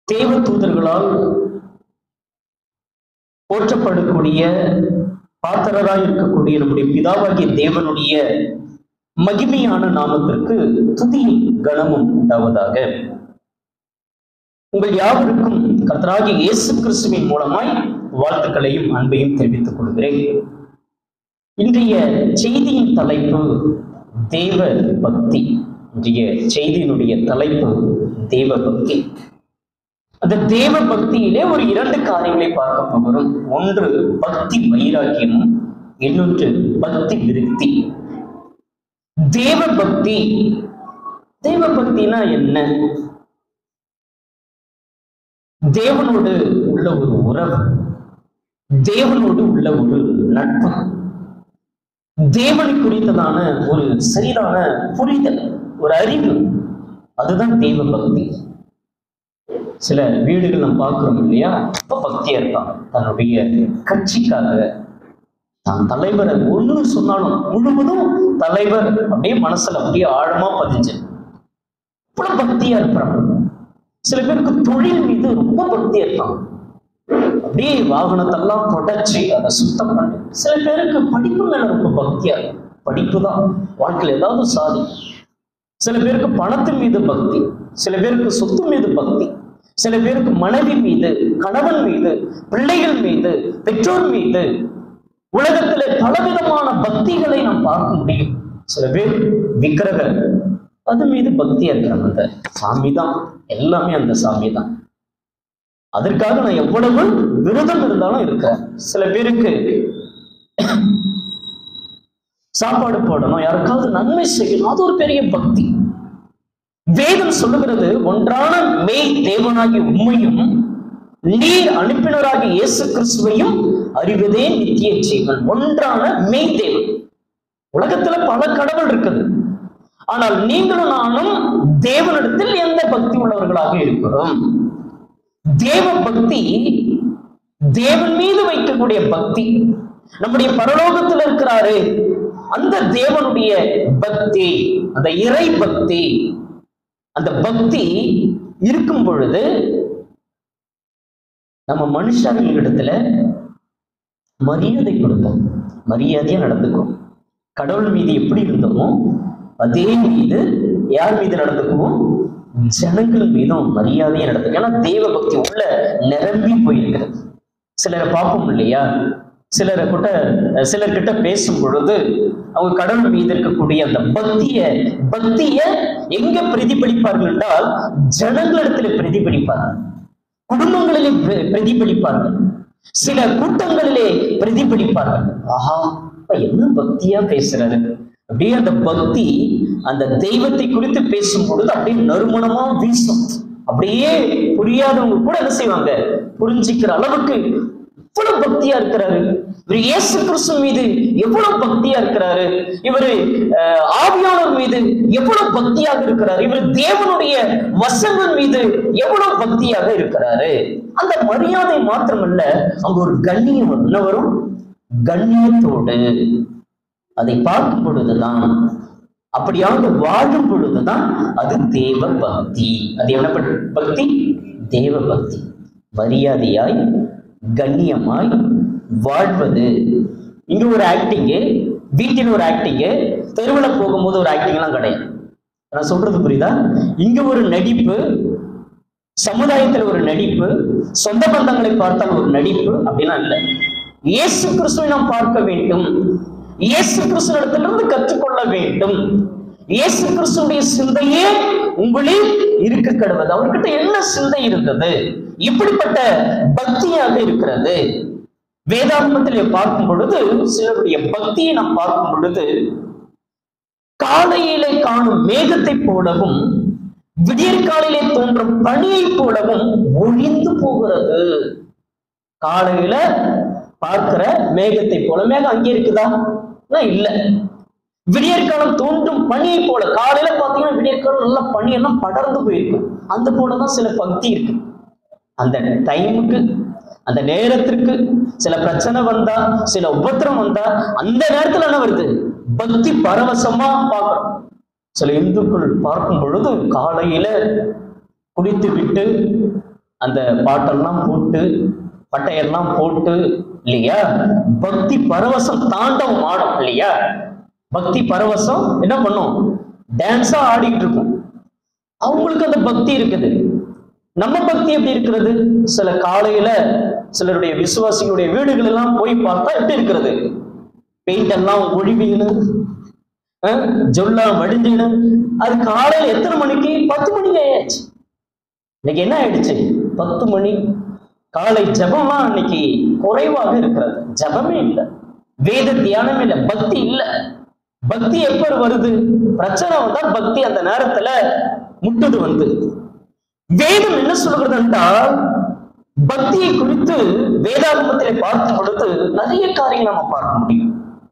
தேவ தூதர்களால் போற்றப்படக்கூடிய பாத்திரராய் இருக்கக்கூடிய நம்முடைய பிதாவாகிய தேவனுடைய மகிமையான நாமத்திற்கு துதியும் கனமும் உண்டாவதாக உங்கள் யாவருக்கும் கர்த்தராகிய இயேசு கிறிஸ்துவின் மூலமாய் வாழ்த்துக்களையும் அன்பையும் தெரிவித்துக் கொள்கிறேன் இன்றைய செய்தியின் தலைப்பு தேவ பக்தி இன்றைய செய்தியினுடைய தலைப்பு தேவ பக்தி அந்த தேவ பக்தியிலே ஒரு இரண்டு காரியங்களை பார்க்க போகிறோம் ஒன்று பக்தி வைராக்கியமும் இன்னொன்று பக்தி விருத்தி தேவ பக்தி தேவ பக்தினா என்ன தேவனோடு உள்ள ஒரு உறவு தேவனோடு உள்ள ஒரு நட்பு தேவனை குறித்ததான ஒரு சரிதான புரிதல் ஒரு அறிவு அதுதான் தெய்வ பக்தி சில வீடுகள் நம்ம பார்க்கிறோம் இல்லையா ரொம்ப பக்தியா இருப்பாங்க தன்னுடைய கட்சிக்காக தான் தலைவரை ஒண்ணு சொன்னாலும் முழுவதும் தலைவர் அப்படியே மனசுல அப்படியே ஆழமா பதிஞ்சு இவ்வளவு பக்தியா இருப்பாங்க சில பேருக்கு தொழில் மீது ரொம்ப பக்தியா இருப்பாங்க அப்படியே வாகனத்தெல்லாம் தொடச்சி அதை சுத்தம் பண்ணி சில பேருக்கு படிப்பு மேல ரொம்ப பக்தியா இருக்கும் படிப்பு தான் வாழ்க்கையில் ஏதாவது சாதி சில பேருக்கு பணத்தின் மீது பக்தி சில பேருக்கு சொத்து மீது பக்தி சில பேருக்கு மனைவி மீது கணவன் மீது பிள்ளைகள் மீது பெற்றோர் மீது உலகத்திலே பலவிதமான பக்திகளை நாம் பார்க்க முடியும் சில பேர் விக்கிரக அது மீது பக்தியா இருக்கிறாங்க அந்த சாமி தான் எல்லாமே அந்த சாமி தான் அதற்காக நான் எவ்வளவு விரதம் இருந்தாலும் இருக்கிறேன் சில பேருக்கு சாப்பாடு போடணும் யாருக்காவது நன்மை செய்யணும் அது ஒரு பெரிய பக்தி வேதம் சொல்லுகிறது ஒன்றான மெய் தேவனாகிய உண்மையும் நீர் அனுப்பினராகிய இயேசு கிறிஸ்துவையும் அறிவதே நித்திய ஜீவன் ஒன்றான மெய் தேவன் உலகத்துல பல கடவுள் இருக்குது ஆனால் நீங்களும் நானும் தேவனிடத்தில் எந்த பக்தி உள்ளவர்களாக இருக்கிறோம் தேவ பக்தி தேவன் மீது வைக்கக்கூடிய பக்தி நம்முடைய பரலோகத்தில் இருக்கிறாரு அந்த தேவனுடைய பக்தி அந்த இறை பக்தி அந்த பக்தி இருக்கும் பொழுது நம்ம மனுஷர்களிடத்துல மரியாதை கொடுப்போம் மரியாதையா நடந்துக்கும் கடவுள் மீது எப்படி இருந்தோமோ அதே மீது யார் மீது நடந்துக்குவோம் ஜனங்கள் மீதும் மரியாதையா நடந்துக்கும் ஏன்னா தெய்வ பக்தி உள்ள நிரம்பி போயிருக்கிறது சிலரை பார்ப்போம் இல்லையா சிலரை கூட சிலர்கிட்ட பேசும் பொழுது அவங்க கடவுள் மீது இருக்கக்கூடிய அந்த பக்திய பக்திய எங்க பிரதிபலிப்பார்கள் என்றால் ஜனங்களிடத்துல பிரதிபலிப்பார்கள் குடும்பங்களிலே பிர- பிரதிபலிப்பார்கள் சில கூட்டங்களிலே பிரதிபலிப்பார்கள் ஆஹா அப்ப என்ன பக்தியா பேசுறாரு அப்படியே அந்த பக்தி அந்த தெய்வத்தை குறித்து பேசும் பொழுது அப்படியே நறுமணமா வீசும் அப்படியே புரியாதவங்க கூட என்ன செய்வாங்க புரிஞ்சுக்கிற அளவுக்கு இவ்வளவு பக்தியா இருக்கிறாரு இவர் இயேசு கிறிஸ்து மீது எவ்வளவு பக்தியா இருக்கிறாரு இவர் ஆவியானவர் மீது எவ்வளவு பக்தியாக இருக்கிறாரு இவர் தேவனுடைய வசங்கள் மீது எவ்வளவு பக்தியாக இருக்கிறாரு அந்த மரியாதை மாத்திரமல்ல அங்க ஒரு கண்ணியம் வரும். என்ன வரும் கண்ணியத்தோடு அதை பார்க்கும் பொழுதுதான் அப்படியாக வாழும் பொழுதுதான் அது தேவ பக்தி அது என்ன ப- பக்தி தேவ பக்தி மரியாதையாய் கண்ணியமாய் வாழ்வது இங்க ஒரு ஆக்டிங்கு வீட்டில் ஒரு ஆக்டிங்கு தெருவில் போகும்போது ஒரு ஆக்டிங்லாம் கிடையாது நான் சொல்றது புரியுதா இங்க ஒரு நடிப்பு சமுதாயத்தில் ஒரு நடிப்பு சொந்த பந்தங்களை பார்த்தால் ஒரு நடிப்பு அப்படின்னா இல்லை இயேசு கிறிஸ்துவை நாம் பார்க்க வேண்டும் இயேசு கிறிஸ்துவிடத்திலிருந்து கற்றுக்கொள்ள வேண்டும் இயேசு கிறிஸ்துடைய சிந்தையே உங்களில் இருக்க கடவுது அவர்கிட்ட என்ன சிந்தை இருந்தது இப்படிப்பட்ட பக்தியாக இருக்கிறது வேதாகமத்திலே பார்க்கும் பொழுது சிலருடைய பக்தியை நாம் பார்க்கும் பொழுது காலையிலே காணும் மேகத்தை போலவும் விடியற்காலையிலே தோன்றும் பனியை போலவும் ஒழிந்து போகிறது காலையில பார்க்கிற மேகத்தை போல மேகம் அங்கே இருக்குதா நான் இல்ல விடியற்காலம் தோன்றும் பனியை போல காலையில பாத்தீங்கன்னா விடியற்காலம் நல்லா பனி எல்லாம் படர்ந்து போயிருக்கும் அந்த போலதான் சில பக்தி இருக்கு அந்த டைமுக்கு அந்த நேரத்திற்கு சில பிரச்சனை வந்தா சில உபத்திரம் வந்தா அந்த நேரத்துல என்ன வருது பக்தி பரவசமா பார்க்கணும் சில இந்துக்கள் பார்க்கும் பொழுது காலையில குளித்து விட்டு அந்த பாட்டெல்லாம் போட்டு பட்டையெல்லாம் போட்டு இல்லையா பக்தி பரவசம் தாண்டவம் ஆடும் இல்லையா பக்தி பரவசம் என்ன பண்ணும் டான்ஸா ஆடிட்டு இருக்கும் அவங்களுக்கு அந்த பக்தி இருக்குது நம்ம பக்தி எப்படி இருக்கிறது சில காலையில சிலருடைய விசுவாசிகளுடைய வீடுகள் எல்லாம் போய் பார்த்தா எப்படி இருக்கிறது பெயிண்ட் எல்லாம் ஒழிவிக்கணும் ஜொல்லாம் வடிஞ்சிடும் அது காலையில எத்தனை மணிக்கு பத்து மணிக்கு ஆயாச்சு இன்னைக்கு என்ன ஆயிடுச்சு பத்து மணி காலை ஜபம்லாம் இன்னைக்கு குறைவாக இருக்கிறது ஜபமே இல்லை வேத தியானமே இல்லை பக்தி இல்லை பக்தி எப்ப வருது பிரச்சனை வந்தா பக்தி அந்த நேரத்துல முட்டுது வந்து வேதம் என்ன சொல்கிறது என்றால் பக்தியை குறித்து வேதாகமத்திலே பார்க்கும் பொழுது நிறைய காரியங்கள் நம்ம பார்க்க முடியும்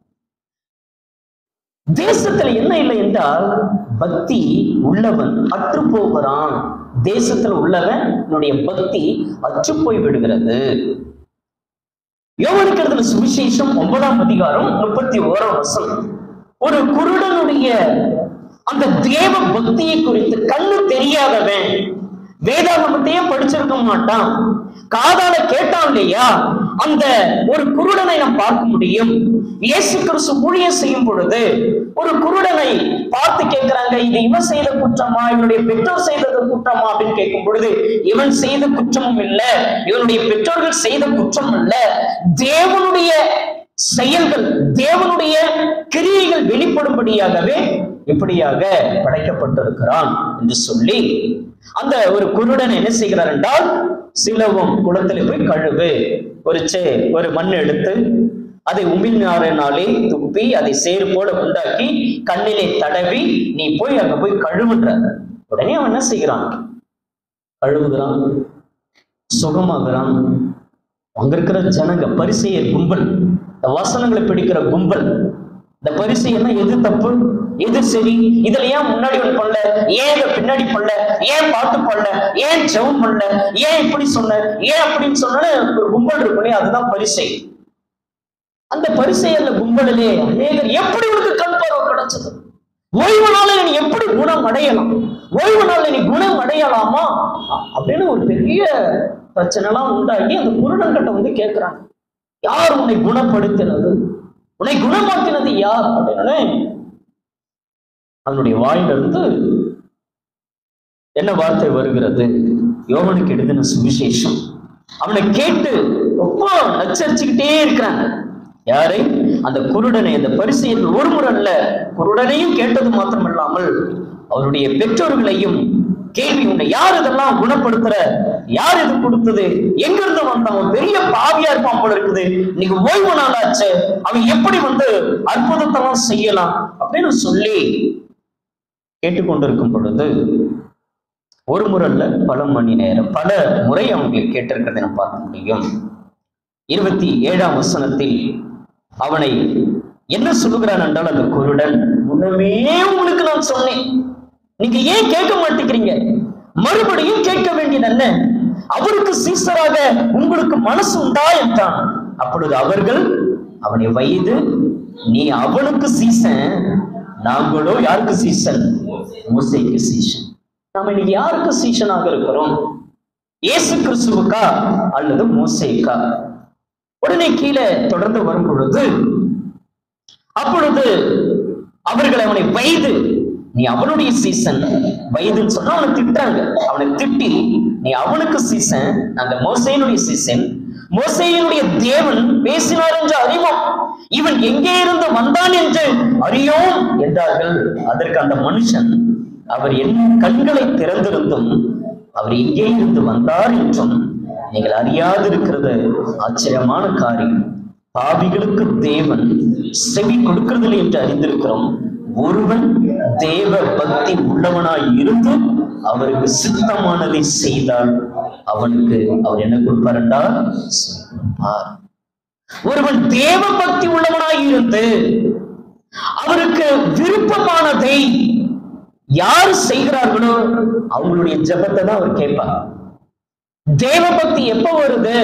தேசத்துல என்ன இல்லை என்றால் பக்தி உள்ளவன் அற்று போகிறான் தேசத்துல உள்ளவன் என்னுடைய பக்தி அற்று போய் விடுகிறது யோவனுக்கு சுவிசேஷம் ஒன்பதாம் அதிகாரம் முப்பத்தி ஓராம் வசனம் ஒரு குருடனுடைய அந்த தேவ பக்தியை குறித்து கண்ணு தெரியாதவன் வேதாகமத்தையே படிச்சிருக்க மாட்டான் காதால கேட்டான் இல்லையா அந்த ஒரு குருடனை நாம் பார்க்க முடியும் இயேசு கிறிஸ்து ஊழியம் செய்யும் பொழுது ஒரு குருடனை பார்த்து கேட்கிறாங்க இது இவன் செய்த குற்றமா இவனுடைய பெற்றோர் செய்தது குற்றமா அப்படின்னு கேட்கும் பொழுது இவன் செய்த குற்றமும் இல்ல இவனுடைய பெற்றோர்கள் செய்த குற்றம் இல்ல தேவனுடைய செயல்கள் தேவனுடைய கிரியைகள் வெளிப்படும்படியாகவே இப்படியாக படைக்கப்பட்டிருக்கிறான் என்று சொல்லி அந்த ஒரு குருடன் என்ன செய்கிறார் என்றால் சிலவும் குளத்தில் போய் கழுவு ஒரு சே ஒரு மண் எடுத்து அதை உமிழ்நாரினாலே துப்பி அதை சேறு போல உண்டாக்கி கண்ணிலே தடவி நீ போய் அங்க போய் கழுவுன்ற உடனே அவன் என்ன செய்கிறான் கழுவுகிறான் சுகமாகிறான் அங்க இருக்கிற ஜனங்க பரிசெயர் கும்பல் இந்த வசனங்களை பிடிக்கிற கும்பல் இந்த பரிசெயர்னா எது தப்பு எது சரி இதுல ஏன் முன்னாடி ஒன்று பண்ணல ஏன் இதை பின்னாடி பண்ணல ஏன் பாட்டு பண்ணல ஏன் ஜெபம் பண்ணல ஏன் இப்படி சொன்ன ஏன் அப்படின்னு சொன்ன ஒரு கும்பல் இருக்கும் அதுதான் பரிசை அந்த பரிசெயர்ல கும்பலிலே அநேகர் எப்படி உனக்கு கண் பார்வை கிடைச்சது ஓய்வு நாளில் நீ எப்படி குணம் அடையலாம் ஓய்வு நாளில் நீ குணம் அடையலாமா அப்படின்னு ஒரு பெரிய பிரச்சனை எல்லாம் உண்டாகி அந்த குருடன்கிட்ட வந்து கேட்கிறாங்க யார் உன்னை குணப்படுத்தினது உன்னை குணமாக்கினது யார் அப்படின்னு அதனுடைய வாயிலிருந்து என்ன வார்த்தை வருகிறது யோகனுக்கு எழுதின சுவிசேஷம் அவனை கேட்டு ரொம்ப நச்சரிச்சுக்கிட்டே இருக்கிறாங்க யாரை அந்த குருடனை அந்த பரிசையில் ஒரு முறை அல்ல குருடனையும் கேட்டது மாத்திரமல்லாமல் அவருடைய பெற்றோர்களையும் கேள்வி உன்னை யார் இதெல்லாம் குணப்படுத்துற யார் இது கொடுத்தது எங்க இருந்து வந்தான் அவன் பெரிய பாவியா இருப்பான் போல இருக்குது இன்னைக்கு ஓய்வு நாளாச்சு அவன் எப்படி வந்து அற்புதத்தெல்லாம் செய்யலாம் அப்படின்னு சொல்லி கேட்டுக்கொண்டிருக்கும் பொழுது ஒரு முறை அல்ல பல மணி நேரம் பல முறை அவங்க கேட்டிருக்கிறதை நம்ம பார்க்க முடியும் இருபத்தி ஏழாம் வசனத்தில் அவனை என்ன சொல்லுகிறான் என்றால் அந்த குருடன் முன்னமே உங்களுக்கு நான் சொன்னேன் நீங்க ஏன் கேட்க மாட்டேங்கிறீங்க மறுபடியும் கேட்க வேண்டியதல்ல அவருக்கு சீசராக உங்களுக்கு மனசு உண்டா என்றான் அப்பொழுது அவர்கள் அவனை வயது நீ அவனுக்கு சீசன் நாங்களோ யாருக்கு சீசன் மோசைக்கு சீசன் நாம இன்னைக்கு யாருக்கு சீசனாக இருக்கிறோம் இயேசு கிறிஸ்துவுக்கா அல்லது மோசைக்கா உடனே கீழே தொடர்ந்து வரும் பொழுது அப்பொழுது அவர்கள் அவனை வயது நீ அவனுடைய சீசன் வயதுன்னு சொன்னா அவனை திட்டுறாங்க அவனை திட்டி நீ அவனுக்கு சீசன் நாங்க மோசையினுடைய சீசன் மோசையினுடைய தேவன் பேசினார் என்று அறிவோம் இவன் எங்கே இருந்து வந்தான் என்று அறியோம் என்றார்கள் அதற்கு அந்த மனுஷன் அவர் என் கண்களை திறந்திருந்தும் அவர் எங்கே இருந்து வந்தார் என்றும் நீங்கள் அறியாதிருக்கிறது ஆச்சரியமான காரியம் பாவிகளுக்கு தேவன் செவி கொடுக்கிறதில்லை என்று அறிந்திருக்கிறோம் ஒருவன் தேவ பக்தி உள்ளவனாய் இருந்து அவருக்கு சித்தமானதை செய்தால் அவனுக்கு அவர் என்ன கொடுப்பார் என்றால் செவி கொடுப்பார் ஒருவன் தேவ பக்தி உள்ளவனாய் இருந்து அவருக்கு விருப்பமானதை யார் செய்கிறார்களோ அவங்களுடைய ஜெபத்தை தான் அவர் கேட்பார் தேவ பக்தி எப்ப வருது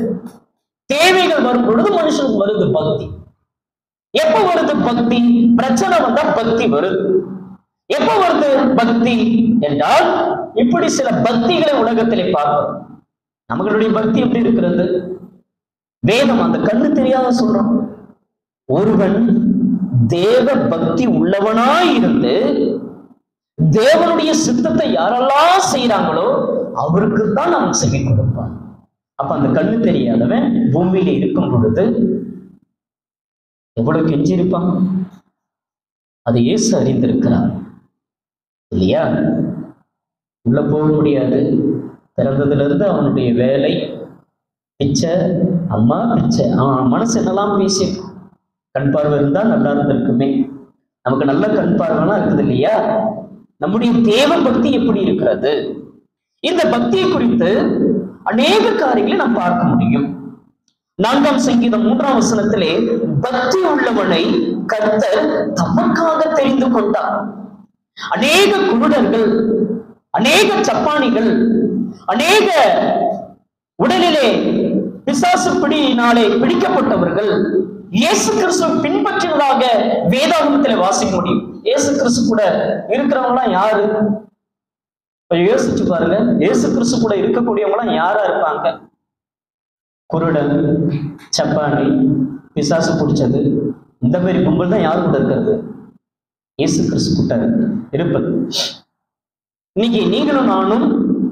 தேவைகள் வரும் பொழுது மனுஷனுக்கு வருது பக்தி எப்ப வருது பக்தி பிரச்சனை வந்தா பக்தி வருது எப்ப வருது பக்தி என்றால் இப்படி சில பக்திகளை உலகத்திலே பார்க்கிறோம் நம்மளுடைய பக்தி எப்படி இருக்கிறது வேதம் அந்த கண்ணு தெரியாத சொல்றான் ஒருவன் தேவ பக்தி உள்ளவனாய் இருந்து தேவனுடைய சித்தத்தை யாரெல்லாம் செய்யறாங்களோ அவருக்கு தான் அவன் செவி கொடுப்பான் அப்ப அந்த கண்ணு தெரியாதவன் பூமியில இருக்கும் பொழுது எவ்வளவு கெஞ்சிருப்பான் அதை இயேசு அறிந்திருக்கிறார் இல்லையா உள்ள போக முடியாது பிறந்ததுல இருந்து அவனுடைய வேலை பிச்சை அம்மா பிச்சை அவன் மனசு என்னெல்லாம் பேசி கண் பார்வை இருந்தா நல்லா இருந்திருக்குமே நமக்கு நல்ல கண் பார்வைலாம் இருக்குது இல்லையா நம்முடைய தேவ பக்தி எப்படி இருக்கிறது இந்த பக்தியை குறித்து அநேக காரியங்களை நாம் பார்க்க முடியும் நான்காம் சங்கீதம் மூன்றாம் வசனத்திலே பக்தி உள்ளவனை கர்த்தர் தமக்காக தெரிந்து கொண்டார் அநேக குருடர்கள் அநேக சப்பானிகள் அநேக உடலிலே பிசாசு பிடியினாலே பிடிக்கப்பட்டவர்கள் இயேசு கிறிஸ்துவ பின்பற்றினதாக வேதாகமத்திலே வாசிக்க முடியும் இயேசு கிறிஸ்து கூட இருக்கிறவங்களாம் யாரு கொஞ்சம் யோசிச்சு பாருங்க இயேசு கிறிஸ்து கூட இருக்கக்கூடியவங்களாம் யாரா இருப்பாங்க குருடன் சப்பானி பிசாசு பிடிச்சது இந்த மாதிரி கும்பல் தான் யார் கூட இருக்கிறது இயேசு கிறிஸ்து கூட இருப்பது இன்னைக்கு நீங்களும் நானும்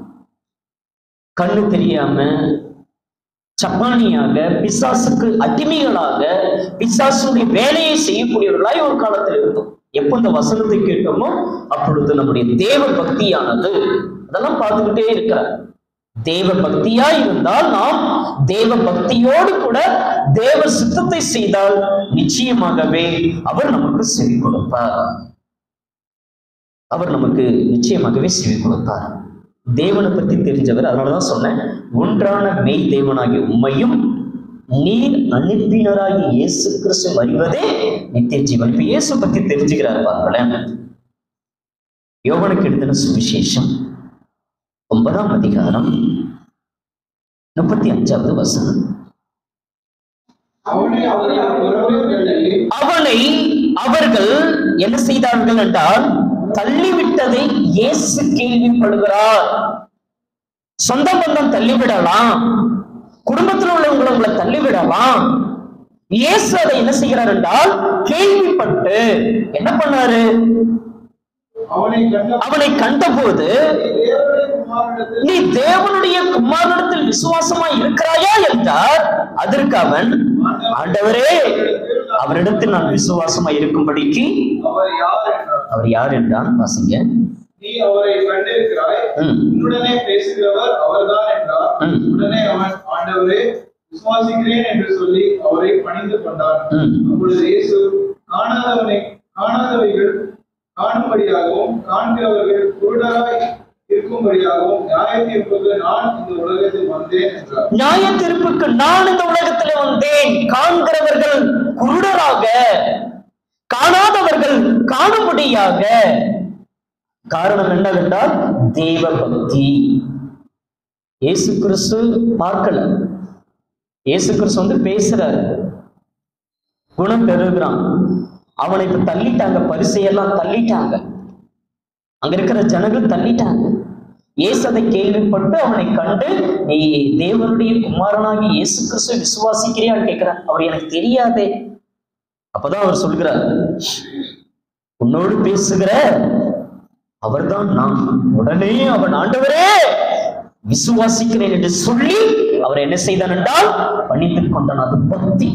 கண்ணு தெரியாம சப்பானியாக பிசாசுக்கு அடிமைகளாக பிசாசுடைய வேலையை செய்யக்கூடியவர்களாய் ஒரு காலத்தில் இருந்தோம் எப்போ இந்த வசனத்தை கேட்டோமோ அப்பொழுது நம்முடைய தேவ பக்தியானது அதெல்லாம் பார்த்துக்கிட்டே இருக்கிறார் தேவ பக்தியா இருந்தால் நாம் தேவ பக்தியோடு கூட தேவ சித்தத்தை செய்தால் நிச்சயமாகவே அவர் நமக்கு செவி கொடுப்பார் அவர் நமக்கு நிச்சயமாகவே செவி கொடுப்பார் தேவனை பத்தி தெரிஞ்சவர் அதனாலதான் சொன்னேன் ஒன்றான மெய் தேவனாகிய உண்மையும் நீர் அனுப்பினராகிய இயேசு கிறிஸ்து அறிவதே நித்திய ஜீவன் இப்ப இயேசு பத்தி தெரிஞ்சுக்கிறார் பாருங்களேன் யோவனுக்கு எழுதின சுவிசேஷம் ஒன்பதாம் அதிகாரம் முப்பத்தி அஞ்சாவது வசனம் அவனை அவர்கள் ஒருவரை தள்ளி அவனை அவர்கள் என்ன செய்தார்கள் என்றால் தள்ளிவிட்டதை இயேசு கேள்விப்படுகிறார் சொந்த பந்தம் தள்ளிவிடலாம் குடும்பத்தில் உள்ளவங்களை உங்களை தள்ளிவிடலாம் இயேசு அதை என்ன செய்கிறார் என்றால் கேள்விப்பட்டு என்ன பண்ணாரு அவனை கண்ட அவனை கண்டபோது தேவனுடைய குமாரனிடத்தில் நீ தேவனுடைய குமாரனிடத்தில் விசுவாசமா இருக்கிறாயா என்றார் அதற்கு அவன் ஆண்டவரே அவரிடத்தில் நான் விசுவாசமா இருக்கும்படிக்கு அவர் யார் என்றார் அவர் யார் என்றான் வாசிங்க நீ அவரை கண்டிருக்கிறாய் ம், உன்னுடனே பேசுகிறவர் அவர்தான் என்றார் ம், உடனே அவன் ஆண்டவரே விசுவாசிக்கிறேன் என்று சொல்லி அவரை பணிந்து கொண்டான் ம். அப்பொழுது இயேசு காணாதவனை காணாதவைகள் காணும்படியாகவும் காண்கிறவர்கள் குருடராய் இருக்கும்படியாகவும் நியாயத்தீர்ப்புக்கு நான் இந்த உலகத்தில் வந்தேன் என்றார் நியாய தீர்ப்புக்கு நான் இந்த உலகத்திலே வந்தேன் காண்கிறவர்கள் குருடராக காணாதவர்கள் காணும்படியாக காரணம் என்னவென்றால் தேவ பக்தி இயேசு கிறிஸ்து பார்க்கல இயேசு கிறிஸ்து வந்து பேசுறாரு குணம் பெறுகிறான் அவனை இப்ப தள்ளிட்டாங்க பரிசையெல்லாம் தள்ளிட்டாங்க அங்க இருக்கிற ஜனங்கள் தள்ளிட்டாங்க இயேசு அதை கேள்விப்பட்டு அவனை கண்டு நீ தேவனுடைய குமாரனாகி இயேசு கிறிஸ்துவை விசுவாசிக்கிறியான்னு கேட்கிறார் அவர் எனக்கு தெரியாதே அப்பதான் அவர் சொல்கிறார் உன்னோடு பேசுகிற அவர்தான் நான் உடனே அவன் ஆண்டவரே விசுவாசிக்கிறேன் என்று சொல்லி அவர் என்ன செய்தான் என்றால் பணித்துக் கொண்டான் அது பக்தி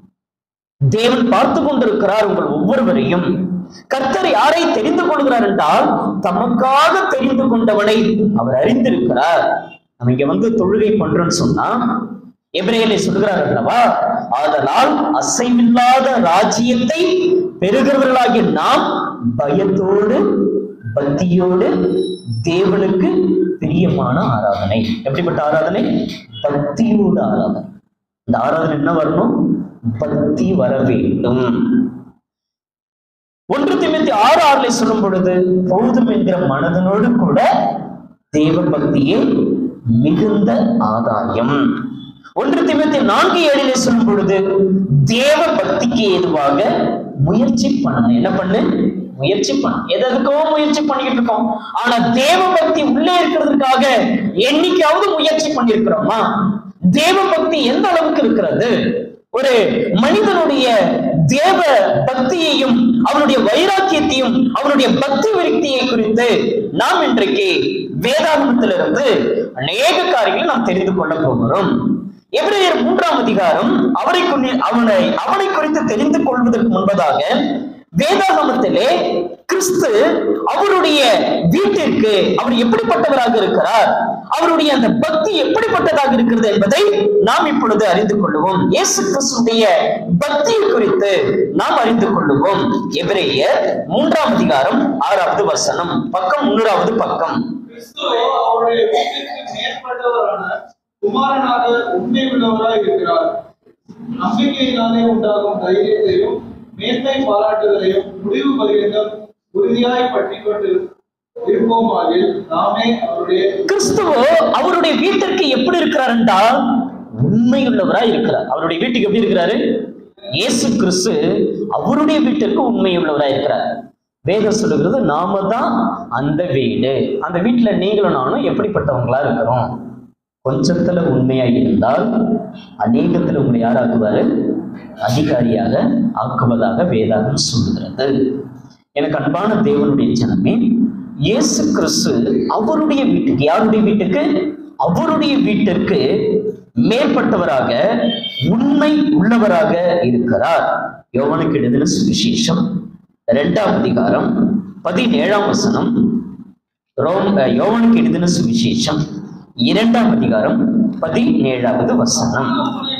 தேவன் பார்த்து கொண்டிருக்கிறார் உங்கள் ஒவ்வொருவரையும் கர்த்தர் யாரை தெரிந்து கொள்கிறார் என்றால் தமக்காக தெரிந்து கொண்டவனை அவர் அறிந்திருக்கிறார் நம்ம இங்க வந்து தொழுகை பண்றோம்னு சொன்னா எபிரேயரை சொல்கிறார் அல்லவா ஆதலால் அசைவில்லாத ராஜ்யத்தை பெறுகிறவர்களாகிய நாம் பயத்தோடு பக்தியோடு தேவனுக்கு பிரியமான ஆராதனை எப்படிப்பட்ட ஆராதனை பக்தியோடு ஆராதனை இந்த ஆராதனை என்ன வரணும் பக்தி வர வேண்டும் ஒன்று திமுத்தி ஆறு ஆறுல சொல்லும் பொழுது போதும் என்கிற மனதனோடு கூட தேவ பக்தியே மிகுந்த ஆதாயம் ஒன்று திமுத்தி நான்கு ஏழிலே சொல்லும் பொழுது தேவ பக்திக்கு ஏதுவாக முயற்சி பண்ணணும் என்ன பண்ணு முயற்சி பண்ணு எதற்கோ முயற்சி பண்ணிக்கிட்டு இருக்கோம் ஆனா தேவ பக்தி உள்ளே இருக்கிறதுக்காக என்னைக்காவது முயற்சி பண்ணியிருக்கிறோமா தேவ பக்தி எந்த அளவுக்கு இருக்கிறது ஒரு மனிதனுடைய தேவ பக்தியையும் அவனுடைய வைராக்கியத்தையும் அவனுடைய பக்தி விருத்தியை குறித்து நாம் இன்றைக்கு வேதாகமத்திலிருந்து அநேக காரியங்களை நாம் தெரிந்து கொள்ள போகிறோம் எபிரேயர் மூன்றாம் அதிகாரம் அவரை குறி அவனை அவனை குறித்து தெரிந்து கொள்வதற்கு முன்பதாக வேதாகமத்திலே கிறிஸ்து அவருடைய வீட்டிற்கு அவர் எப்படிப்பட்டவராக இருக்கிறார் அவருடைய அந்த பக்தி எப்படிப்பட்டதாக இருக்கிறது என்பதை நாம் இப்பொழுது அறிந்து கொள்ளுவோம் இயேசு கிறிஸ்துடைய பக்தியை குறித்து நாம் அறிந்து கொள்ளுவோம் எபிரேயர் மூன்றாம் அதிகாரம் ஆறாவது வசனம் பக்கம் முன்னூறாவது பக்கம் கிறிஸ்துவோ அவருடைய வீட்டிற்கு மேற்பட்டவரான குமாரனாக உண்மை உள்ளவராய் இருக்கிறார் நம்பிக்கையினாலே உண்டாகும் தைரியத்தையும் மேன்மை பாராட்டுதலையும் முடிவு பகிரங்கம் உறுதியாய் பற்றிக் கொண்டு இருப்போமாகில் நாமே அவருடைய கிறிஸ்துவோ அவருடைய வீட்டிற்கு எப்படி இருக்கிறார் என்றால் உண்மையுள்ளவராய் இருக்கிறார் அவருடைய வீட்டுக்கு எப்படி இருக்கிறாரு இயேசு கிறிஸ்து அவருடைய வீட்டிற்கு உண்மையுள்ளவராய் இருக்கிறார் வேதம் சொல்லுகிறது நாம தான் அந்த வீடு அந்த வீட்டுல நீங்களும் நானும் எப்படிப்பட்டவங்களா இருக்கிறோம் கொஞ்சத்துல உண்மையா இருந்தால் அநேகத்துல உங்களை யாராக்குவாரு அதிகாரியாக ஆக்குவதாக வேதாகம் சொல்லுகிறது எனக்கு அன்பான தேவனுடைய ஜனமே இயேசு கிறிஸ்து அவருடைய வீட்டுக்கு யாருடைய வீட்டுக்கு அவருடைய வீட்டிற்கு மேற்பட்டவராக உண்மை உள்ளவராக இருக்கிறார் யோவனுக்கு எழுதின சுவிசேஷம் இரண்டாம் அதிகாரம் பதினேழாம் வசனம் ரோம் அஹ், யோவானுக்கு எழுதின சுவிசேஷம் இரண்டாம் அதிகாரம் பதினேழாவது வசனம்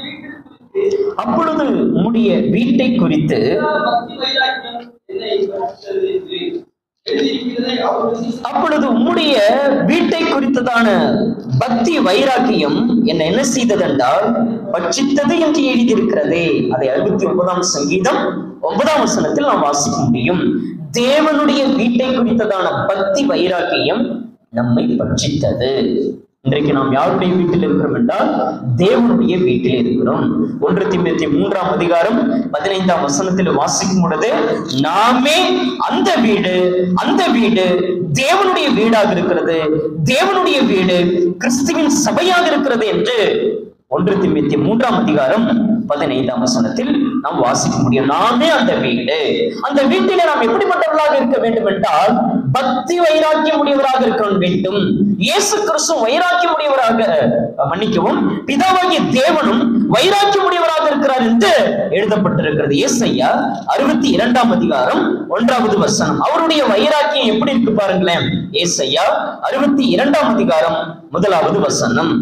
அப்பொழுது உம்முடைய வீட்டை குறித்து பக்தி வைராக்கியம் என்னை பற்றித்தது என்று எழுதியிருக்கிறதை அவர்கள் அப்பொழுது உம்முடைய வீட்டை குறித்ததான பக்தி வைராக்கியம் என்ன என்ன செய்ததென்றால் பட்சித்தது என்று எழுதியிருக்கிறதே அதை அறுபத்தி ஒன்பதாம் சங்கீதம் ஒன்பதாம் வசனத்தில் நாம் வாசிக்க முடியும் தேவனுடைய வீட்டை குறித்ததான பக்தி வைராக்கியம் நம்மை பட்சித்தது இன்றைக்கு நாம் யாருடைய வீட்டில் இருக்கிறோம் என்றால் தேவனுடைய வீட்டில் இருக்கிறோம் ஒன்று திம்பத்தி மூன்றாம் அதிகாரம் பதினைந்தாம் வசனத்தில் வாசிக்கும் பொழுது நாமே அந்த வீடு அந்த வீடு தேவனுடைய வீடாக இருக்கிறது தேவனுடைய வீடு கிறிஸ்துவின் சபையாக இருக்கிறது என்று ஒன்று திம்பத்தி மூன்றாம் அதிகாரம் பதினைந்தாம் வசனத்தில் நாம் வாசிக்க முடியும் நாமே அந்த வீடு அந்த வீட்டிலே நாம் எப்படிப்பட்டவர்களாக இருக்க வேண்டும் என்றால் பக்தி வைராக்கியம் உடையவராக இருக்க வேண்டும் இயேசு கிறிஸ்து வைராக்கியம் உடையவராக அஹ், மன்னிக்கவும் பிதாவாகிய தேவனும் வைராக்கியம் உடையவராக இருக்கிறார் என்று எழுதப்பட்டிருக்கிறது ஏசையா அறுபத்தி இரண்டாம் அதிகாரம் ஒன்றாவது வசனம் அவருடைய வைராக்கியம் எப்படி இருக்கு பாருங்களேன் ஏசையா அறுபத்தி இரண்டாம் அதிகாரம் முதலாவது வசனம்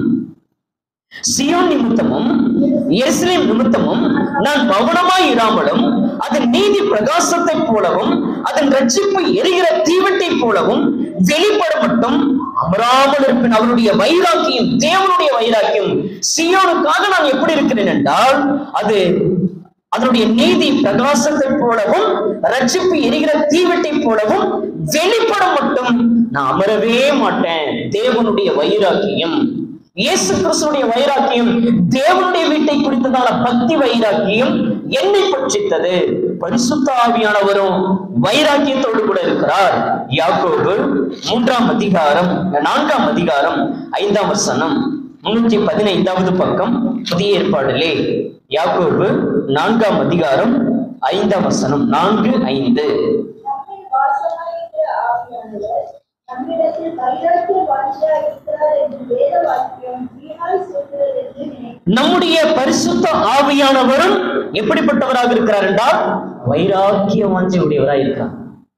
சியோன் நிமித்தமும் எருசலேம் நிமித்தமும் நான் மௌனமாய் இராமலும் அதன் நீதி பிரகாசத்தை போலவும் அதன் ரட்சிப்பு எரிகிற தீவட்டை போலவும் வெளிப்பட மட்டும் அமராமல் இருப்பேன் அவருடைய வைராக்கியம் தேவனுடைய வைராக்கியம் சியோனுக்காக நான் எப்படி இருக்கிறேன் என்றால் அது அதனுடைய நீதி பிரகாசத்தை போலவும் ரட்சிப்பு எரிகிற தீவட்டை போலவும் வெளிப்பட மட்டும் நான் அமரவே மாட்டேன் தேவனுடைய வைராக்கியம் இயேசு கிறிஸ்துடைய வைராக்கியம் தேவனுடைய வீட்டை குறித்ததான பக்தி வைராக்கியம் என்னை பட்சித்தது பரிசுத்த ஆவியானவரும் வைராக்கியத்தோடு கூட இருக்கிறார் யாக்கோபு மூன்றாம் அதிகாரம் நான்காம் அதிகாரம் ஐந்தாம் வசனம் முன்னூற்றி பதினைந்தாவது பக்கம் புதிய ஏற்பாடிலே யாக்கோபு நான்காம் அதிகாரம் ஐந்தாம் வசனம் நான்கு ஐந்து நம்மில் வாசமாயிருக்கிற ஆவியானவர் நம்மிடத்தில் வைராக்கிய வாஞ்சியாய் இருக்கிறார் என்று வேத வாக்கியம் வீணாய் சொல்கிறது என்று நினைக்கிறேன் நம்முடைய பரிசுத்த ஆவியானவரும் எப்படிப்பட்டவராக இருக்கிறார் என்றால் வைராக்கிய வாஞ்சி உடையவராய் இருக்கிறார்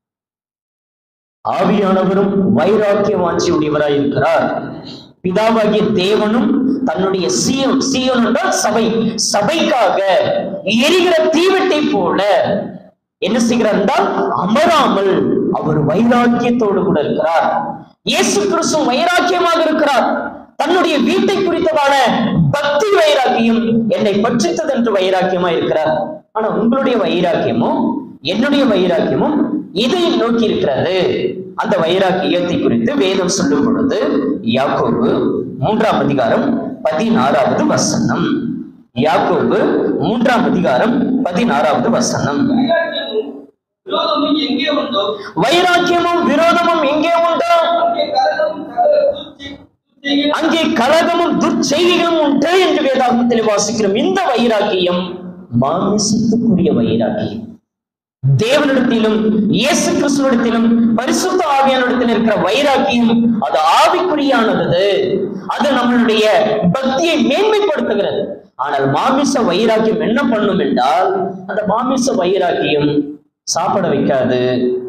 ஆவியானவரும் வைராக்கிய வாஞ்சி உடையவராய் இருக்கிறார் பிதாவாகிய தேவனும் தன்னுடைய சீயம் சீயம் என்றால் சபை சபைக்காக எரிகிற தீவெட்டை போல என்ன செய்கிறார் என்றால் அமராமல் அவர் வைராக்கியத்தோடு கூட இருக்கிறார் இயேசு கிறிஸ்து வைராக்கியமாக இருக்கிறார் தன்னுடைய வீட்டை குறித்ததான பக்தி வைராக்கியம் என்னை பற்றித்தது என்று வைராக்கியமா இருக்கிறார் ஆனா உங்களுடைய வைராக்கியமும் என்னுடைய வைராக்கியமும் இதை நோக்கி இருக்கிறது அந்த வைராக்கியத்தை குறித்து வேதம் சொல்லும் பொழுது யாக்கோபு மூன்றாம் அதிகாரம் பதினாறாவது வசனம் யாக்கோபு மூன்றாம் அதிகாரம் பதினாறாவது வசனம் வைராக்கியமும் விரோதமும் எங்கே உண்டோ வைராக்கியமும் விரோதமும் எங்கே உண்டோ அங்கே கலகமும் சகல தூச்சி செய்கிற அங்கே கலகமும் துர்ச்செய்திகளும் உண்டு என்று வேதாகமத்தில் வாசிக்கிறோம் இந்த வைராக்கியம் மாமிசத்துக்குரிய வைராக்கியம் தேவனிடத்திலும் இயேசு கிறிஸ்துவிடத்திலும் பரிசுத்த ஆவியானிடத்தில் இருக்கிற வைராக்கியம் அது ஆவிக்குரியானது அது நம்மளுடைய பக்தியை மேன்மைப்படுத்துகிறது ஆனால் மாமிச வைராக்கியம் என்ன பண்ணும் என்றால் அந்த மாமிச வைராக்கியம் சாப்பிட வைக்காது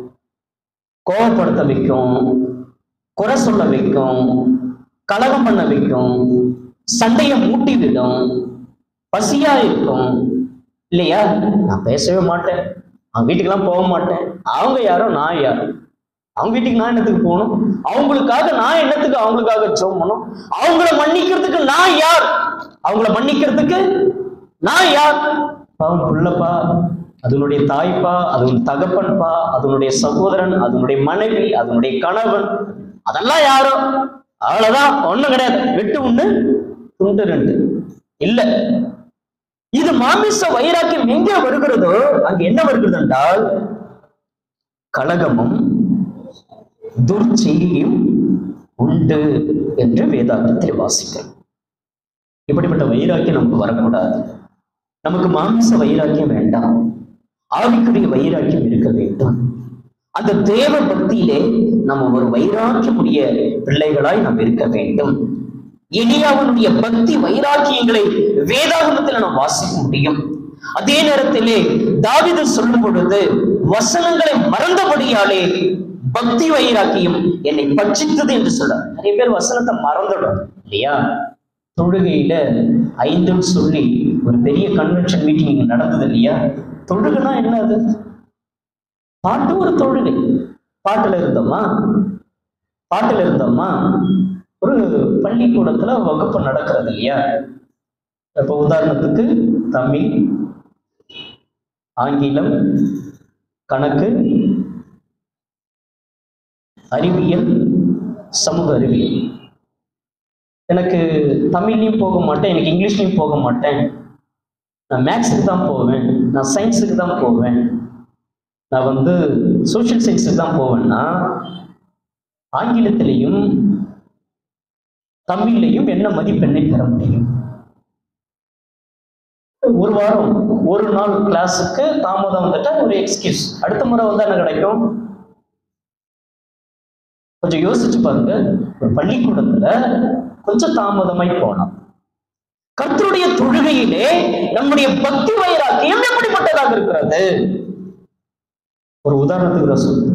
கோபப்படுத்த வைக்கும் குறை சொல்ல வைக்கும் கலகம் பண்ண வைக்கும் சண்டையை மூட்டி விடும் பசியா இருக்கும் இல்லையா நான் பேசவே மாட்டேன் அவன் வீட்டுக்கெல்லாம் போக மாட்டேன் அவங்க யாரோ நான் யாரோ அவங்க வீட்டுக்கு நான் என்னத்துக்கு போகணும் அவங்களுக்காக நான் என்னத்துக்கு அவங்களுக்காக ஜெபம் பண்ணணும் அவங்கள மன்னிக்கிறதுக்கு நான் யார் அவங்கள மன்னிக்கிறதுக்கு நான் யார் அவன் புள்ளப்பா அதனுடைய தாய்ப்பா அதனுடைய தகப்பன்பா அதனுடைய சகோதரன் அதனுடைய மனைவி அதனுடைய கணவன் அதெல்லாம் யாரோ அவ்வளவுதான் ஒண்ணும் கிடையாது வெட்டு ஒண்ணு துண்டு ரெண்டு இல்ல இது மாமிச வைராக்கியம் எங்கே வருகிறதோ அங்க என்ன வருகிறது என்றால் கலகமும் துர்ச்செய்தியும் உண்டு என்று வேதாந்தத்தில் வாசிக்கிறோம் இப்படிப்பட்ட வைராக்கியம் நமக்கு வரக்கூடாது நமக்கு மாமிச வைராக்கியம் வேண்டாம் ஆவிக்குரிய வைராக்கியம் இருக்க வேண்டும் அந்த தேவ பக்தியிலே நம்ம ஒரு வைராக்கியமுடைய பிள்ளைகளாய் நாம் இருக்க வேண்டும் எலியாவனுடைய பக்தி வைராக்கியங்களை வேதாகமத்தில் நாம் வாசிக்க முடியும் அதே நேரத்திலே தாவீது சொல்லும் பொழுது வசனங்களை மறந்தபடியாலே பக்தி வைராக்கியம் என்னை பட்சித்தது என்று சொல்றார் நிறைய பேர் வசனத்தை மறந்துடும் இல்லையா தொழுகையில ஐந்துன்னு சொல்லி ஒரு பெரிய கன்வென்ஷன் மீட்டிங் இங்க நடந்தது இல்லையா தொழுகைனா என்ன அது பாட்டு ஒரு தொழுகை பாட்டுல இருந்தோமா பாட்டுல இருந்தோமா ஒரு பள்ளிக்கூடத்துல வகுப்பு நடக்கிறது இல்லையா இப்போ உதாரணத்துக்கு தமிழ் ஆங்கிலம் கணக்கு அறிவியல் சமூக அறிவியல் எனக்கு தமிழ்லையும் போக மாட்டேன் எனக்கு இங்கிலீஷ்லையும் போக மாட்டேன் நான் மேக்ஸுக்கு தான் போவேன் நான் சயின்ஸுக்கு தான் போவேன் நான் வந்து சோஷியல் சயின்ஸுக்கு தான் போவேன்னா ஆங்கிலத்திலையும் தமிழ்லையும் என்ன மதிப்பெண்ணை பெற முடியும் ஒரு வாரம் ஒரு நாள் கிளாஸுக்கு தாமதம் வந்துட்டா ஒரு எக்ஸ்கியூஸ் அடுத்த முறை வந்தா என்ன கிடைக்கும் கொஞ்சம் யோசிச்சு பாருங்க ஒரு பள்ளிக்கூடத்துல கொஞ்சம் தாமதமாய் போனோம் கர்த்தருடைய தொழுகையிலே நம்முடைய பக்தி வைராக்கியம் எப்படிப்பட்டதாக இருக்கிறது ஒரு உதாரணத்துக்கு தான் சொல்றேன்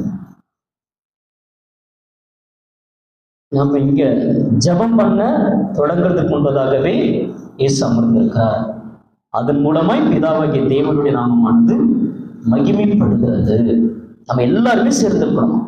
நம்ம இங்க ஜெபம் பண்ண தொடங்குறதுக்கு முன்பதாகவே இயேசு அமர்ந்திருக்கார் அதன் மூலமாய் பிதாவாகிய தேவனுடைய நாமமானது மகிமைப்படுகிறது நம்ம எல்லாருமே சேர்ந்திருக்கணும்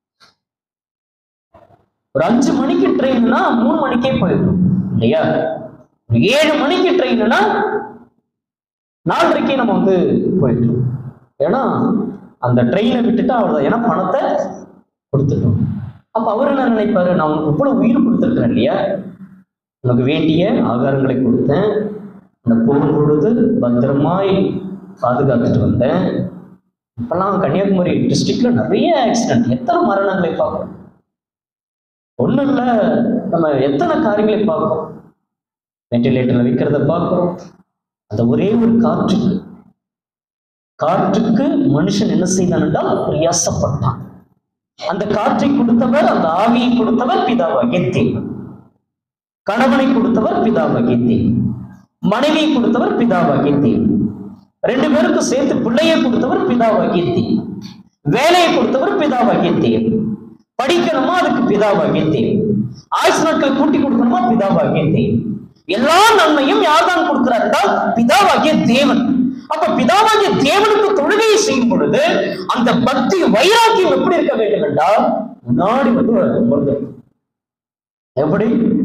ஒரு அஞ்சு மணிக்கு ட்ரெயின்னா மூணு மணிக்கே போயிடும் இல்லையா ஒரு ஏழு மணிக்கு ட்ரெயின்னா நாலரைக்கே நம்ம வந்து போயிட்டோம் ஏன்னா அந்த ட்ரெயினை விட்டுட்டு அவ்வளோதான் ஏன்னா பணத்தை கொடுத்துட்டோம் அப்ப அவர் என்ன நினைப்பாரு நான் உனக்கு இவ்வளவு உயிர் கொடுத்துருக்கேன் இல்லையா உனக்கு வேண்டிய ஆகாரங்களை கொடுத்தேன் அந்த போகும் பொழுது பத்திரமாய் பாதுகாத்துட்டு வந்தேன் இப்பெல்லாம் கன்னியாகுமரி டிஸ்ட்ரிக்ட்ல நிறைய ஆக்சிடென்ட் எத்தனை மரணங்களை பார்க்குறோம் ஒண்ணும் இல்ல நம்ம எத்தனை காரியங்களை பார்க்கிறோம் வெண்டிலேட்டர்ல விற்கிறத பார்க்கிறோம் அந்த ஒரே ஒரு காற்றுக்கு காற்றுக்கு மனுஷன் என்ன செய்தான் என்றால் பிரயாசப்பட்டான் அந்த காற்றை கொடுத்தவர் அந்த ஆவியை கொடுத்தவர் பிதாவாகிய தேவன் கணவனை கொடுத்தவர் பிதாவாகிய தேவன் மனைவியை கொடுத்தவர் பிதாவாகிய தேவன் ரெண்டு பேருக்கும் சேர்த்து பிள்ளையை கொடுத்தவர் பிதாவாகிய தேவன் வேலையை கொடுத்தவர் பிதாவாகிய தேவன் படிக்கணுமா அதுக்கு பிதாவாகிய தேவன் ஆயுசு நாட்கள் கூட்டி கொடுக்கணுமா பிதாவாகிய தேவன் எல்லா நன்மையும் யார் தான் கொடுக்கிறார் என்றால் பிதாவாகிய தேவன் அப்ப பிதாவாகிய தேவனுக்கு தொழுகையை செய்யும் பொழுது அந்த பக்தி வைராக்கியம் எப்படி இருக்க வேண்டும் என்றால் முன்னாடி வந்து அமர்ந்து எப்படி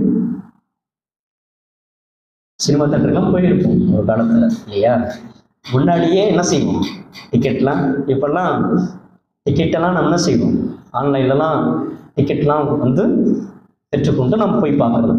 சினிமா தேட்டருக்குலாம் போயிருப்போம் ஒரு காலத்துல இல்லையா முன்னாடியே என்ன செய்வோம் டிக்கெட்லாம் இப்பெல்லாம் டிக்கெட்டெல்லாம் நம்ம என்ன செய்வோம் ஆன்லைன்லலாம் டிக்கெட்லாம் வந்து பெற்றுக்கொண்டு நம்ம போய் பார்க்கறது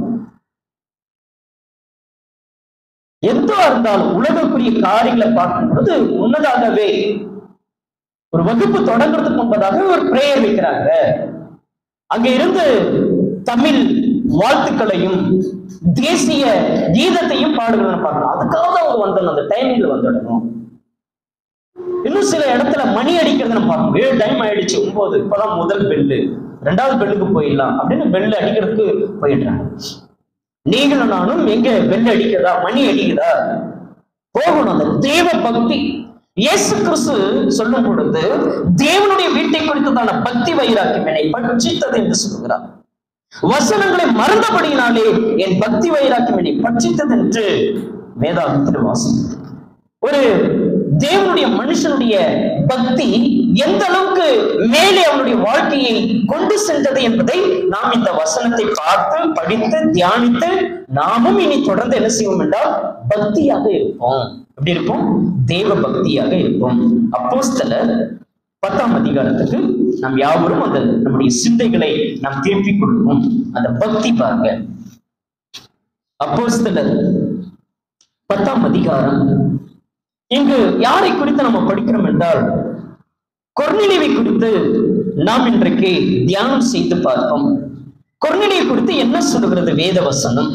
எதுவா இருந்தாலும் உலகக்குரிய காரியங்களை பார்க்கும் பொழுது முன்னதாகவே ஒரு வகுப்பு தொடங்குறதுக்கு முன்பதாக ஒரு பிரேயர் வைக்கிறாங்க அங்க இருந்து தமிழ் வாழ்த்துக்களையும் தேசிய கீதத்தையும் பாடுகிறோம் பார்க்கணும் அதுக்காக அவங்க வந்துடணும் அந்த டைமிங்ல வந்துடணும் இன்னும் சில இடத்துல மணி அடிக்கிறத நம்ம பார்க்கணும் ஏழு டைம் ஆயிடுச்சு ஒன்பது இப்பதான் முதல் பெல்லு ரெண்டாவது பெல்லுக்கு போயிடலாம் அப்படின்னு பெல்லு அடிக்கிறதுக்கு போயிடுறாங்க நீங்களும் நானும் எங்க பெல் அடிக்கிறதா மணி அடிக்குதா போகணும் அந்த தேவ பக்தி இயேசு கிறிஸ்து சொல்லும் பொழுது தேவனுடைய வீட்டை குறித்ததான பக்தி வைராக்கியம் என்னை பட்சித்தது என்று சொல்கிறார் வசனங்களை மறந்தபடியினாலே என் பக்தி வைராக்கியம் என்னை பட்சித்தது என்று வேதாகத்தில் வாசிக்கிறோம் ஒரு தேவனுடைய மனுஷனுடைய பக்தி எந்த அளவுக்கு மேலே அவனுடைய வாழ்க்கையை கொண்டு சென்றது என்பதை நாம் இந்த வசனத்தை பார்த்து படித்து தியானித்து நாமும் இனி தொடர்ந்து என்ன செய்வோம் என்றால் பக்தியாக இருப்போம் எப்படி இருப்போம் தேவ பக்தியாக இருப்போம் அப்போஸ்தலர் பத்தாம் அதிகாரத்துக்கு நாம் யாவரும் அந்த நம்முடைய சிந்தைகளை நாம் திருப்பிக் கொள்வோம் அந்த பக்தி பாருங்க அப்போஸ்தலர் பத்தாம் அதிகாரம் இங்கு யாரை குறித்து நம்ம படிக்கிறோம் என்றால் கொர்நிலிவை குறித்து நாம் இன்றைக்கு தியானம் செய்து பார்ப்போம் கொர்நிலியை குறித்து என்ன சொல்லுகிறது வேத வசனம்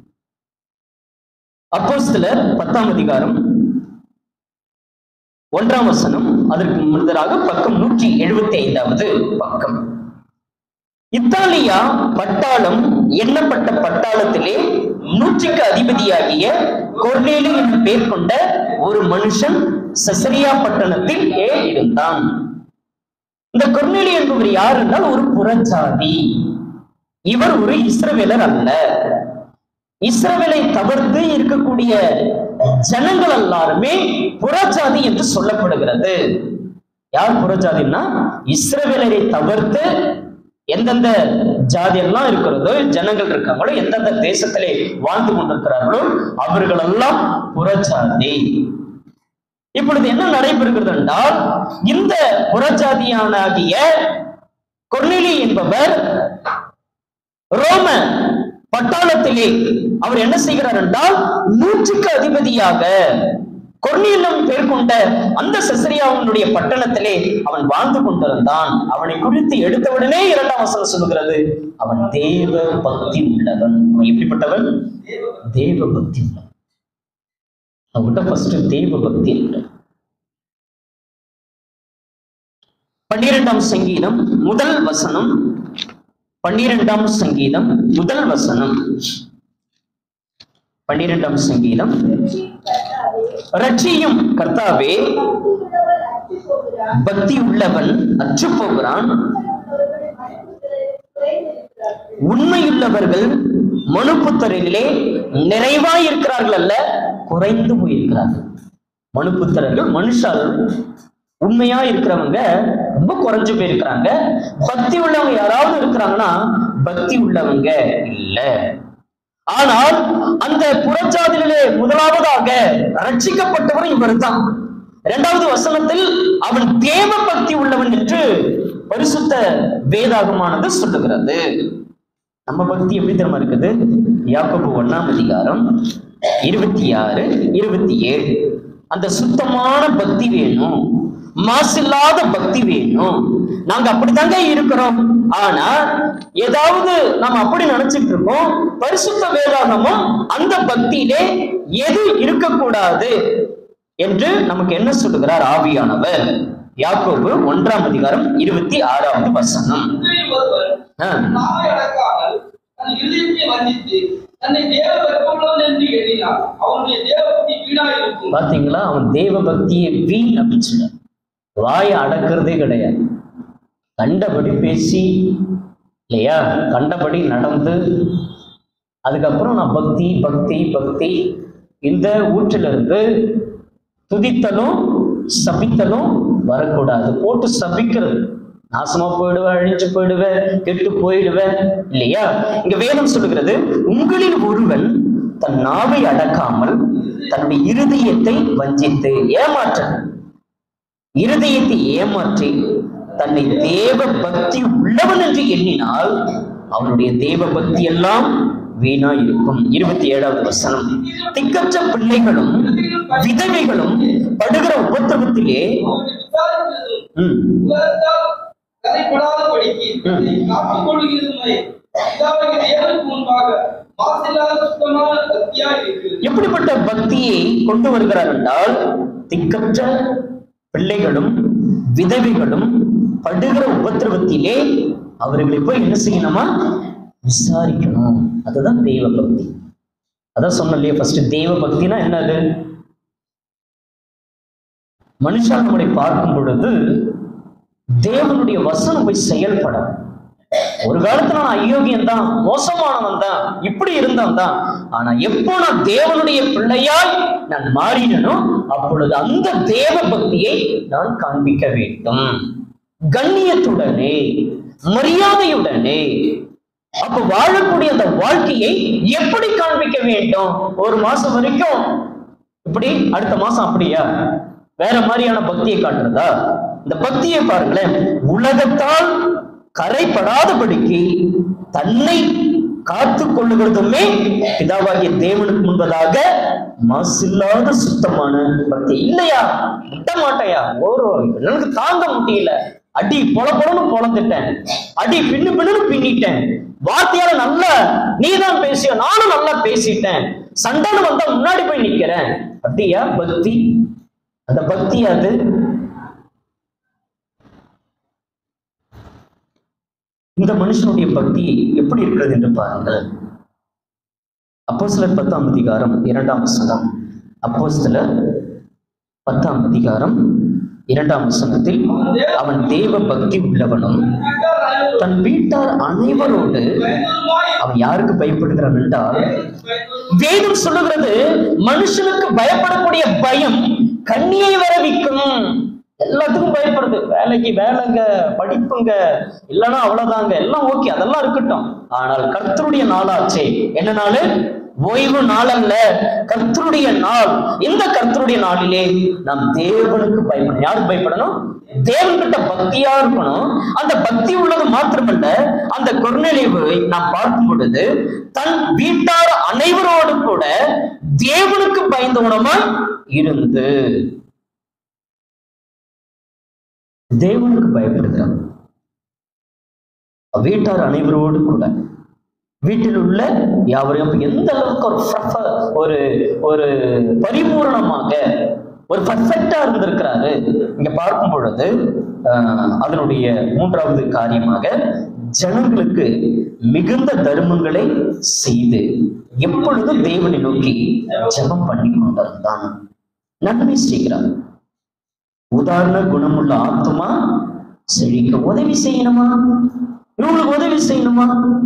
அப்போஸ்தலர் பத்தாம் அதிகாரம் ஒன்றாம் வசனம் அதற்கு முன்னதாக பக்கம் நூற்றி எழுபத்தி ஐந்தாவது பக்கம் இத்தாலியா பட்டாளம் எண்ணப்பட்ட பட்டாளத்திலே நூற்றுக்கு அதிபதியாகிய கொர்நேலு என்று பெயர் கொண்ட ஒரு மனுஷன் சசரியா பட்டணத்தில் ஏ இருந்தான் இந்த கொர்நேலி என்பவர் யார் என்றால் ஒரு புறஜாதி இவர் ஒரு இஸ்ரவேலர் அல்ல இஸ்ரவேலை தவிர்த்து இருக்கக்கூடிய ஜனங்கள் எல்லாருமே புறஜாதி என்று சொல்லப்படுகிறது யார் புறஜாதின்னா இஸ்ரவேலரை தவிர்த்து எந்தெந்த ஜாதி எல்லாம் இருக்கிறதோ ஜனங்கள் இருக்காங்களோ எந்தெந்த தேசத்திலே வாழ்ந்து கொண்டிருக்கிறார்களோ அவர்கள் எல்லாம் புறஜாதி இப்பொழுது என்ன நடைபெறுகிறது என்றால் இந்த புறஜாதியானாகிய கொர்நெலி என்பவர் ரோம பட்டாளத்திலே அவர் என்ன செய்கிறார் என்றால் நூற்றுக்கு அதிபதியாக கொர்நீலம் பேர் கொண்ட அந்த செசரியாவினுடைய பட்டணத்திலே அவன் வாழ்ந்து கொண்டிருந்தான் அவனை குறித்து எடுத்தவுடனே இரண்டாம் வசனம் சொல்லுகிறது அவன் தேவ பக்தி உள்ளவன் அவன் எப்படிப்பட்டவன் தேவ பக்தி உள்ளவன் அவன்கிட்ட ஃபர்ஸ்ட் தேவ பக்தி இருக்கு பன்னிரெண்டாம் சங்கீதம் முதல் வசனம் பன்னிரெண்டாம் சங்கீதம் முதல் வசனம் பன்னிரெண்டாம் சங்கீதம் ரட்சியும் கர்த்தாவே பக்தி உள்ளவன் அற்று போகிறான் உண்மையுள்ளவர்கள் மனுப்புத்தரிலே நிறைவாய் இருக்கிறார்கள் அல்ல குறைந்து போயிருக்கிறார்கள் மனுப்புத்தரர்கள் மனுஷார்கள் உண்மையா இருக்கிறவங்க ரொம்ப குறைஞ்சு போயிருக்கிறாங்க பக்தி உள்ளவங்க யாராவது இருக்கிறாங்கன்னா பக்தி உள்ளவங்க இல்ல ஆனால் அந்த புறச்சாதிலே முதலாவதாக ரட்சிக்கப்பட்டவர் இவர்தான் இரண்டாவது வசனத்தில் அவன் தேவ பக்தி உள்ளவன் என்று பரிசுத்த வேதாகமானது சொல்லுகிறது நம்ம பக்தி எப்படி தெரியுமா இருக்குது யாக்கோபு ஒண்ணாம் அதிகாரம் இருபத்தி ஆறு இருபத்தி ஏழு அந்த சுத்தமான பக்தி வேணும் மாசில்லாத பக்தி வேணும் நாங்க அப்படித்தாங்க இருக்கிறோம் ஆனா ஏதாவது நம்ம அப்படி நினைச்சிட்டு இருக்கோம் பரிசுத்த வேதாகமும் அந்த பக்தியிலே எது இருக்கக்கூடாது என்று நமக்கு என்ன சொல்லுகிறார் ஆவியானவர் யாக்கோபு ஒன்றாம் அதிகாரம் இருபத்தி ஆறாவது வசனம் உங்களில் ஒருவன் ஆ. நாவை அடக்காமல் தன் இருதயத்தை வஞ்சித்து தன்னை தேவ வெப்பமுள்ளவன் என்று எண்ணினான் அவனுடைய தேவபக்தி வீணாய் இருக்கும் பாத்தீங்களா அவன் தேவ பக்தியை வீண் அப்படின்னு சொன்னான் வாயை அடக்கிறதே கிடையாது கண்டபடி பேசி இல்லையா கண்டபடி நடந்து அதுக்கப்புறம் நான் பக்தி பக்தி பக்தி இந்த ஊற்றிலிருந்து துதித்தலும் சபித்தலும் வரக்கூடாது போட்டு சபிக்கிறது நாசமா போயிடுவேன் அழிஞ்சு போயிடுவேன் கெட்டு போயிடுவேன் இல்லையா இங்க வேதம் சொல்லுகிறது உங்களில் ஒருவன் தன் நாவை அடக்காமல் தன்னுடைய இருதயத்தை வஞ்சித்து ஏமாற்ற இருதயத்தை ஏமாற்றி தன்னை தேவ பக்தி உள்ளவன் என்று எண்ணினால் அவனுடைய தேவ பக்தி எல்லாம் வீணா இருக்கும் இருபத்தி ஏழாவது வசனம் திக்கற்ற பிள்ளைகளும் விதவைகளும் படுகிற உபத்திரவத்திலே அவனை விசாரிக்கிறதும் ம், உலகத்தால் கதைப்படாத படிக்கு ம். காத்துக் கொள்கிறதுமே பிதாவாகிய தேவனுக்கு முன்பாக மாசில்லாத சுத்தமான பக்தியா இருக்கிறது எப்படிப்பட்ட பக்தியை கொண்டு வருகிறார் என்றால் திக்கற்ற பிள்ளைகளும் விதவைகளும் படுகிற உபத்திரவத்திலே அவர்களை போய் என்ன செய்யணுமா விசாரிக்கணும் அதுதான் தெய்வ பக்தி அதான் சொன்னேன் இல்லையா ஃபர்ஸ்ட் தெய்வ பக்தினா என்னது மனுஷன் நம்மளை பார்க்கும் பொழுது தேவனுடைய வசனம் போய் செயல்படும் ஒரு காலத்துல நான் அயோக்கியன் தான் மோசமானவன் தான் இப்படி இருந்தவன் தான் ஆனா எப்போ நான் தேவனுடைய பிள்ளையாய் நான் மாறினனோ அப்பொழுது அந்த தேவ பக்தியை நான் காண்பிக்க வேண்டும் கண்ணியத்துடனே மரியாதையுடனே அப்ப வாழக்கூடிய அந்த வாழ்க்கையை எப்படி காண்பிக்க வேண்டும் ஒரு மாசம் வரைக்கும் இப்படி அடுத்த மாசம் அப்படியா வேற மாதிரியான பக்தியை காட்டுறதா இந்த பக்தியை பாருங்களேன் உலகத்தால் கரைப்படாதபடிக்கு தன்னை காத்து கொள்ளுகிறதுமே பிதாவாகிய தேவனுக்கு முன்பதாக மாசில்லாத சுத்தமான பக்தி இல்லையா விட்ட மாட்டையா ஒரு எனக்கு தாங்க முடியல அடி பொல பொலன்னு பொழந்துட்டேன் அடி பின்னு பின்னு பின்னிட்டேன் வார்த்தையால நல்லா நீதான் பேசிய நானும் நல்லா பேசிட்டேன் சண்டைன்னு வந்தா முன்னாடி போய் நிக்கிறேன் அப்படியா பக்தி அந்த பக்தி அது இந்த மனுஷனுடைய பக்தி எப்படி இருக்கிறது என்று பாருங்கள் அப்போஸ்தலர் பத்தாம் அதிகாரம் இரண்டாம் வசனம் அப்போஸ்தலர் பத்தாம் அதிகாரம் இரண்டாம் வசனத்தில் அவன் தேவ பக்தி உள்ளவனும் தன் வீட்டார் அனைவரோடு அவன் யாருக்கு பயப்படுகிறான் என்றால் வேதம் சொல்லுகிறது மனுஷனுக்கு பயப்படக்கூடிய பயம் கண்ணியை வரவிக்கும் எல்லாத்துக்கும் பயப்படுது வேலைக்கு வேலைங்க படிப்புங்க இல்லைன்னா அவ்வளவுதாங்க எல்லாம் ஓகே அதெல்லாம் இருக்கட்டும் ஆனால் கர்த்தருடைய நாளாச்சே என்ன நாள் ஓய்வு நாள் அல்ல கர்த்தருடைய நாள் இந்த கர்த்தருடைய நாளிலே நாம் தேவனுக்கு பயப்படணும் யாருக்கு பயப்படணும் தேவன்கிட்ட பக்தியா இருக்கணும் அந்த பக்தி உள்ளது மாத்திரமல்ல அந்த கொர்நேலியுவை நாம் பார்க்கும் பொழுது தன் வீட்டார் அனைவரோடு கூட தேவனுக்கு பயந்தவனமா இருந்து தேவனுக்கு பயப்படுகிறான் வீட்டார் அனைவரோடு கூட வீட்டில் உள்ள யாவரையும் அப்ப எந்த அளவுக்கு ஒரு proper- ஒரு ஒரு பரிபூரணமாக ஒரு பர்ஃபெக்டா இருந்திருக்கிறாரு இங்க பார்க்கும் பொழுது ஆஹ், அதனுடைய மூன்றாவது காரியமாக ஜனங்களுக்கு மிகுந்த தர்மங்களை செய்து எப்பொழுதும் தேவனை நோக்கி ஜெபம் பண்ணி கொண்டிருந்தான் நன்மை செய்கிறான் உதாரண குணமுள்ள ஆத்துமா செழிக்க உதவி செய்யணுமா இவங்களுக்கு உதவி செய்யணுமா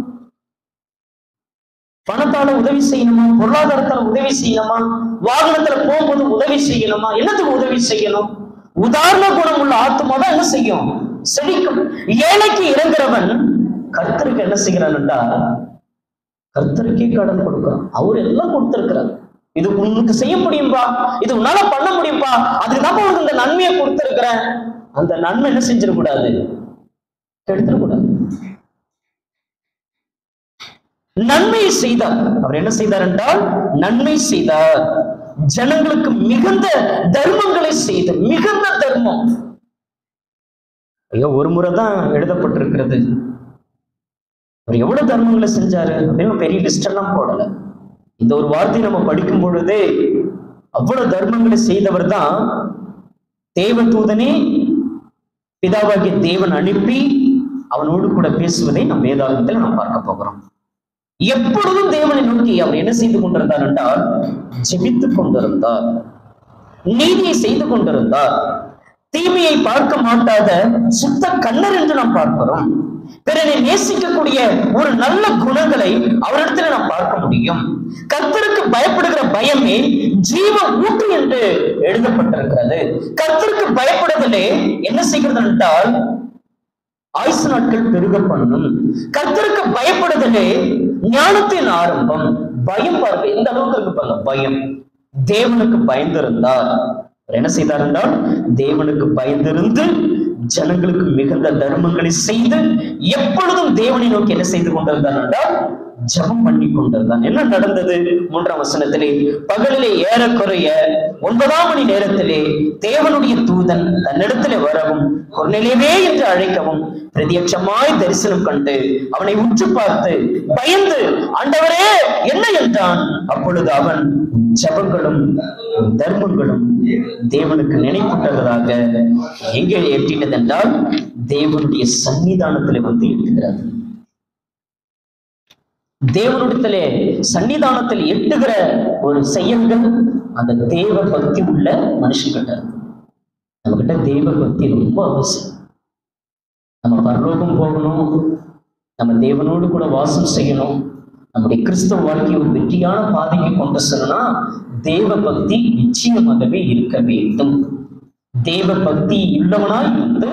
பணத்தால உதவி செய்யணுமா பொருளாதாரத்தால உதவி செய்யணுமா வாகனத்துல போகும்போது உதவி செய்யணுமா என்னத்துக்கு உதவி செய்யணும் உதாரண குணம் உள்ள ஆத்மா தான் என்ன செய்யும் செழிக்கும் ஏழைக்கு இறங்குறவன் கர்த்தருக்கு என்ன செய்கிறான்டா கர்த்தருக்கே கடன் கொடுக்கிறான் அவர் எல்லாம் கொடுத்திருக்கிறார் இது உனக்கு செய்ய முடியும்பா இது உன்னால பண்ண முடியும்பா அதுக்கு தான் உனக்கு இந்த நன்மையை கொடுத்திருக்கிறேன் அந்த நன்மை என்ன செஞ்சிடக்கூடாது கெடுத்துடக்கூடாது நன்மை செய்தார் அவர் என்ன செய்தார் என்றால் நன்மை செய்தார் ஜனங்களுக்கு மிகுந்த தர்மங்களை செய்து மிகுந்த தர்மம் ஐயோ ஒரு முறை தான் எழுதப்பட்டிருக்கிறது அவர் எவ்வளவு தர்மங்களை செஞ்சாரு அப்படின்னு பெரிய லிஸ்ட் எல்லாம் போடல இந்த ஒரு வார்த்தையை நம்ம படிக்கும் பொழுதே அவ்வளவு தர்மங்களை செய்தவர் தான் தேவதூதனே பிதாவாகிய தேவன் அனுப்பி அவனோடு கூட பேசுவதை நம் வேதாகத்தில் நாம் பார்க்க போகிறோம் எப்பொழுதும் தேவனை நோக்கி அவர் என்ன செய்து கொண்டிருந்தார் என்றால் ஜெபித்துக் கொண்டிருந்தார் நீதியை செய்து கொண்டிருந்தார் தீமையை பார்க்க மாட்டாத சுத்த கண்ணர் என்று நாம் பார்க்கிறோம் பிறனை நேசிக்கக்கூடிய ஒரு நல்ல குணங்களை அவரிடத்துல நாம் பார்க்க முடியும் கர்த்தருக்கு பயப்படுகிற பயமே ஜீவ ஊற்று என்று எழுதப்பட்டிருக்கிறது கர்த்தருக்கு பயப்படுதலே என்ன செய்கிறது என்றால் ஆயுசு நாட்கள் பெருக பண்ணும் கர்த்தருக்கு பயப்படுதலே ஞானத்தின் ஆரம்பம் பயம் பாருங்க எந்த அளவுக்கு இருக்கு பாருங்க பயம் தேவனுக்கு பயந்திருந்தார் அவர் என்ன செய்தார் என்றால் தேவனுக்கு பயந்திருந்து ஜனங்களுக்கு மிகுந்த தர்மங்களை செய்து எப்பொழுதும் தேவனை நோக்கி என்ன செய்து கொண்டிருந்தார் என்றால் ஜெபம் பண்ணி கொண்டிருந்தான் என்ன நடந்தது மூன்றாம் வசனத்திலே பகலிலே ஏறக்குறைய ஒன்பதாம் மணி நேரத்திலே தேவனுடைய தூதன் தன்னிடத்திலே வரவும் கொர்நேலியவே என்று அழைக்கவும் பிரத்யட்சமாய் தரிசனம் கண்டு அவனை உற்று பார்த்து பயந்து ஆண்டவரே என்ன என்றான் அப்பொழுது அவன் "உன் ஜெபங்களும் உன் தர்மங்களும் தேவனுக்கு நினைப்பட்டதாக எங்கே எட்டினது என்றால் தேவனுடைய சன்னிதானத்திலே வந்து எட்டுகிறது தேவனுடத்திலே சன்னிதானத்தில் எட்டுகிற ஒரு செயல்கள் அந்த தேவ பக்தி உள்ள மனுஷங்கிட்ட இருக்கு நம்ம கிட்ட தேவ பக்தி ரொம்ப அவசியம் நம்ம பரலோகம் போகணும் நம்ம தேவனோடு கூட வாசம் செய்யணும் நம்முடைய கிறிஸ்தவ வாழ்க்கையை ஒரு வெற்றியான பாதைக்கு கொண்டு செல்லணும்னா தேவ பக்தி நிச்சயமாகவே இருக்க வேண்டும் தேவ பக்தி உள்ளவனாய் இருந்து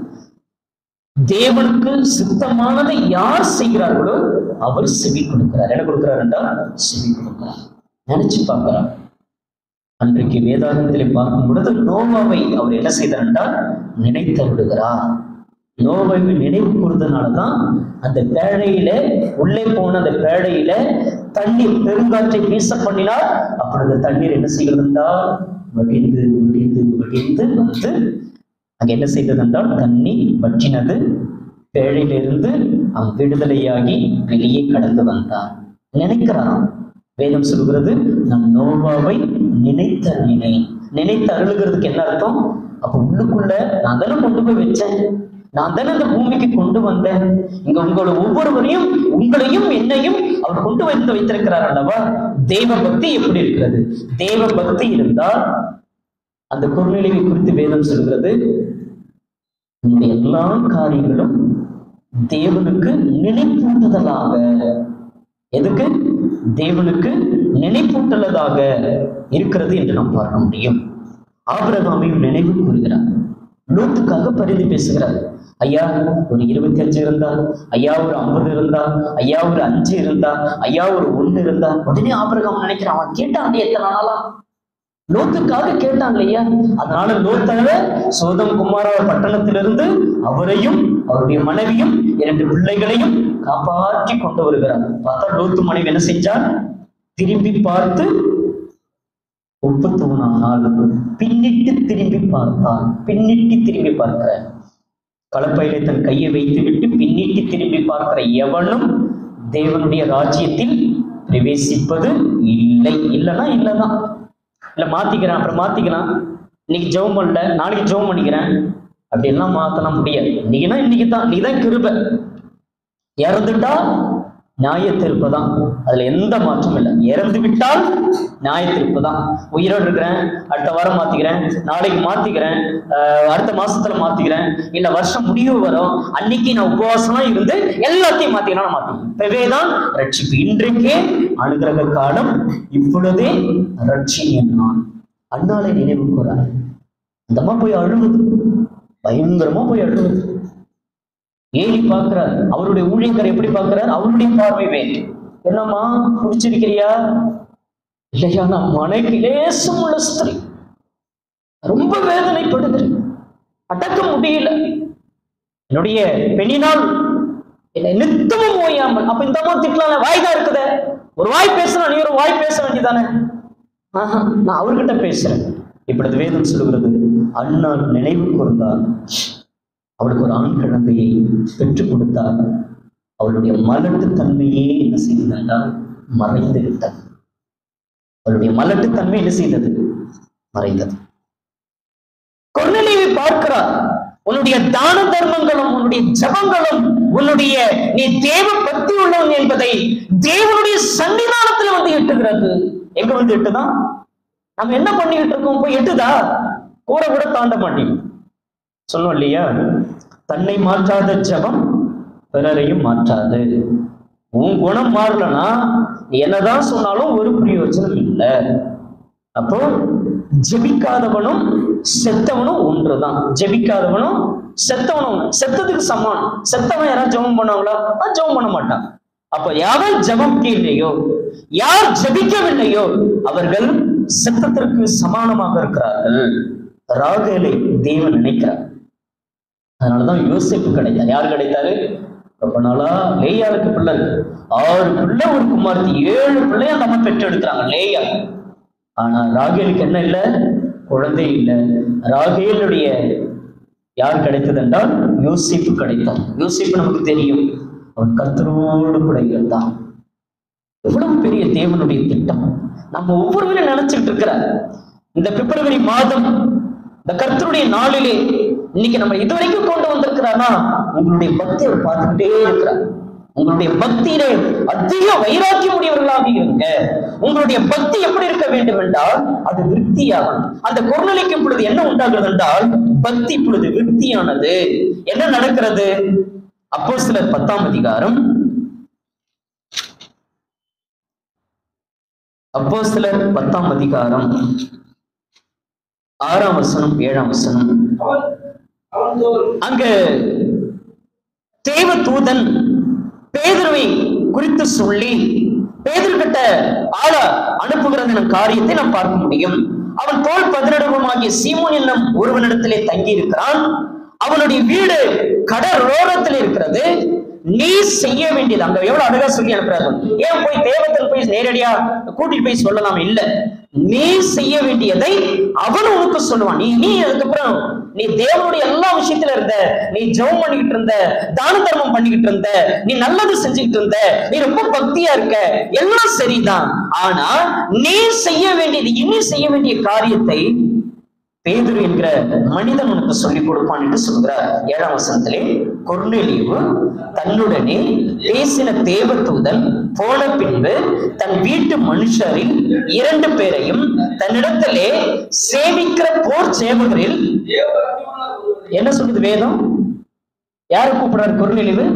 தேவனுக்கு சித்தமானதை யார் செய்கிறார்களோ அவர் செவி கொடுக்கிறார் என்ன கொடுக்கிறார் என்றால் செவி கொடுக்கிறார் நினைச்சு பார்க்கிறார் அன்றைக்கு வேதாகத்திலே பார்க்கும் பொழுது நோவாவை அவர் என்ன செய்தார் என்றால் நினைத்து விடுகிறார் நோவை நினைவு கூறுறதுனாலதான் அந்த பேழையில உள்ளே போன அந்த பேழையில தண்ணீர் பெருங்காற்றை வீச பண்ணினார் அப்பொழுது தண்ணீர் என்ன செய்கிறது என்றால் வடிந்து வடிந்து வடிந்து வந்து அங்க என்ன செய்தது என்றால் தண்ணி வற்றினது பேழையிலிருந்து அவன் விடுதலையாகி வெளியே கடந்து வந்தான் நினைக்கிறான் வேதம் சொல்கிறது நம் நோவாவை நினைத்த நினை நினைத்து அருளுகிறதுக்கு என்ன அர்த்தம் அப்ப உள்ளுக்குள்ள நான் தானே கொண்டு போய் வச்சேன் நான் தானே அந்த பூமிக்கு கொண்டு வந்தேன் இங்க உங்களோட ஒவ்வொருவரையும் உங்களையும் என்னையும் அவர் கொண்டு வந்து வைத்திருக்கிறார் அல்லவா தெய்வ பக்தி எப்படி இருக்கிறது தெய்வ பக்தி இருந்தால் அந்த குறுநிலையை குறித்து வேதம் சொல்கிறது உன்னுடைய எல்லா காரியங்களும் தேவனுக்கு நினைப்பூட்டுதலாக எதுக்கு தேவனுக்கு நினைப்பூட்டுள்ளதாக இருக்கிறது என்று நாம் பார்க்க முடியும் ஆபிரகாமையும் நினைவு கூறுகிறார் லோத்துக்காக பரிந்து பேசுகிறார் ஐயா ஒரு இருபத்தி அஞ்சு இருந்தா ஐயா ஒரு ஐம்பது இருந்தா ஐயா ஒரு அஞ்சு இருந்தா ஐயா ஒரு ஒண்ணு இருந்தா உடனே ஆபிரகாம் நினைக்கிறான் அவன் கேட்டான் எத்தனை நாளா லோத்துக்காக கேட்டான் இல்லையா அதனால லோத்தால சோதம் குமார பட்டணத்திலிருந்து அவரையும் அவருடைய மனைவியும் இரண்டு பிள்ளைகளையும் காப்பாற்றி கொண்டு வருகிறார் பார்த்தா லோத்து மனைவி என்ன செஞ்சார் திரும்பி பார்த்து ஒப்புத்தூனானால் பின்னிட்டு திரும்பி பார்த்தான் பின்னிட்டு திரும்பி பார்க்கிற கலப்பையிலே தன் கையை வைத்துவிட்டு பின்னிட்டு திரும்பி பார்க்கிற எவனும் தேவனுடைய ராஜ்யத்தில் பிரவேசிப்பது இல்லை இல்லைன்னா இல்லைதான் இல்ல மாத்திக்கிறேன் அப்புறம் மாத்திக்கலாம் இன்னைக்கு ஜெபம் பண்ணல நாளைக்கு ஜெபம் பண்ணிக்கிறேன் அப்படின்லாம் மாத்தலாம் முடியாது இன்னைக்குன்னா இன்னைக்கு தான் நீ தான் கிருப இறந்துட்டா நியாயத்தீர்ப்பு தான் அதுல எந்த மாற்றமும் இல்லை இறந்து விட்டால் நியாயத்தீர்ப்பு தான் உயிரோடு இருக்கிறேன் அடுத்த வாரம் மாத்திக்கிறேன் நாளைக்கு மாத்திக்கிறேன் ஆஹ் அடுத்த மாசத்துல மாத்திக்கிறேன் இல்ல வருஷம் முடிவு வரும் அன்னைக்கு நான் உபவாசமா இருந்து எல்லாத்தையும் மாத்திக்கலாம் நான் மாத்திக்கிறேன் இப்பவே தான் ரட்சிப்பு இன்றைக்கே அனுகிரக காலம் இப்பொழுதே ரட்சியன் நான் அண்ணாலை நினைவு கூறார் அந்த அம்மா போய் அழுகுது பயங்கரமா போய் அழுகுது ஏலி பார்க்கிறார் அவருடைய ஊழியக்காரர் எப்படி பார்க்கிறார் அவருடைய பார்வை வேறு என்னம்மா குடிச்சிருக்கிறியா இல்லையா நான் மனைக்கு லேசம் உள்ள ஸ்திரீ ரொம்ப வேதனைப்படுகிறேன் அடக்க முடியல என்னுடைய பெண்ணினால் என்னை நித்தமும் ஓயாமல் அப்ப இந்த அம்மா திட்டலாம் வாய் தான் இருக்குதே ஒரு வாய் பேசுனா நீ ஒரு வாய் பேச வேண்டியதானே ஆஹா, நான் அவர்கிட்ட பேசுறேன் இப்பொழுது வேதம் சொல்லுகிறது அண்ணா நினைவு கூர்ந்தார் அவளுக்கு ஒரு ஆண் குழந்தையை பெற்றுக் கொடுத்தார் அவளுடைய மலட்டு தன்மையே என்ன செய்தது என்றால் மறைந்து விட்டது அவளுடைய மலட்டு தன்மை என்ன செய்தது மறைந்தது கொர்நேலியை பார்க்கிறார் உன்னுடைய தான தர்மங்களும் உன்னுடைய ஜபங்களும் உன்னுடைய நீ தேவ பக்தி உள்ளவன் என்பதை தேவனுடைய சன்னிதானத்தில் வந்து எட்டுகிறது எங்க வந்து எட்டுதான் நம்ம என்ன பண்ணிக்கிட்டு இருக்கோம் போய் எட்டுதா கூட கூட தாண்ட மாட்டேன் சொன்னோம் இல்லையா தன்னை மாற்றாத ஜபம் பிறரையும் மாற்றாது உன் குணம் மாறலனா நீ என்னதான் சொன்னாலும் ஒரு பிரயோஜனம் இல்லை அப்போ ஜெபிக்காதவனும் செத்தவனும் ஒன்றுதான் ஜெபிக்காதவனும் செத்தவனும் ஒண்ணு. செத்ததுக்கு சமானம் செத்தவன் யாராவது ஜெபம் பண்ணாங்களா ஆ, ஜெபம் பண்ண மாட்டான் அப்ப யார் ஜெபம் இல்லையோ யார் ஜெபிக்கவில்லையோ அவர்கள் செத்தத்திற்கு சமானமாக இருக்கிறார்கள் ராகேலை தேவன் நினைக்கிறார் அதனாலதான் யோசிப்பு கிடைத்தார் யார் கிடைத்தாரு ரொம்ப நாளா லேயாளுக்கு பிள்ளை இருக்கு ஆறு பிள்ளை ஒரு குமார்த்தி ஏழு பிள்ளை அந்த அம்மா பெற்றெடுக்கிறாங்க லேயா ஆனா ராகேலுக்கு என்ன இல்லை குழந்தை இல்லை ராகேலுடைய யார் கிடைத்தது என்றால் யோசிப்பு கிடைத்தான் யோசிப்பு நமக்கு தெரியும் அவன் கர்த்தரோடு கூட இருந்தான் எவ்வளவு பெரிய தேவனுடைய திட்டம் நம்ம ஒவ்வொருவரும் நினைச்சிட்டு இருக்கிற இந்த பிப்ரவரி மாதம் இந்த கர்த்தருடைய நாளிலே இன்னைக்கு நம்ம இதுவரைக்கும் கொண்டு வந்திருக்கிறானா உங்களுடைய பக்தி அவர் பார்த்துக்கிட்டே இருக்கிறார் உங்களுடைய பக்தியிலே அதிக வைராக்கியம் உடையவர்களாக இருங்க உங்களுடைய பக்தி எப்படி இருக்க வேண்டும் என்றால் அது விருத்தியாகும் அந்த குரநிலைக்கும் பொழுது என்ன உண்டாகிறது என்றால் பக்தி இப்பொழுது விருத்தியானது என்ன நடக்கிறது அப்போ சிலர் பத்தாம் அதிகாரம் அப்போ சிலர் பத்தாம் அதிகாரம் ஆறாம் வசனம் ஏழாம் வசனம் அவன் அவன் தோல் அங்க தேவ தூதன் பேதுருவை குறித்து சொல்லி பேதுருக்கிட்ட ஆள அனுப்புகிறது எனும் காரியத்தை நாம் பார்க்க முடியும் அவன் தோல் பதினெடுவமாகிய சீமோன் என்னும் ஒருவனிடத்திலே தங்கி இருக்கிறான் அவனுடைய வீடு கடலோரத்தில் இருக்கிறது நீ செய்ய வேண்டியது அங்க எவ்வளவு அழகா சொல்லி அனுப்புறாரு ஏன் போய் தேவத்தில் போய் நேரடியா கூட்டிட்டு போய் சொல்லலாம் இல்ல நீ செய்ய வேண்டியதை அவன் உனக்கு சொல்லுவான் நீ நீ அதுக்கப்புறம் நீ தேவனுடைய எல்லா விஷயத்துல இருந்த நீ ஜெபம் பண்ணிக்கிட்டு இருந்த தான தர்மம் பண்ணிக்கிட்டு இருந்த நீ நல்லது செஞ்சுக்கிட்டு இருந்த நீ ரொம்ப பக்தியா இருக்க எல்லாம் சரிதான் ஆனா நீ செய்ய வேண்டியது இனி செய்ய வேண்டிய காரியத்தை பேதுரு என்கிற மனிதன் உனக்கு சொல்லிக் கொடுப்பான் என்று சொல்கிறார் ஏழாம் வசனத்திலே கொர்நேலியு தன்னுடனே பேசின தேவதூதன் போன பின்பு தன் வீட்டு மனுஷரில் இரண்டு பேரையும் தன்னிடத்திலே சேவிக்கிற போர் சேவகரில் தேவ பக்தியுள்ள ஒருவனை என்ன சொல்லுது வேதம் யாரு கூப்பிடுறாரு கொர்நேலியு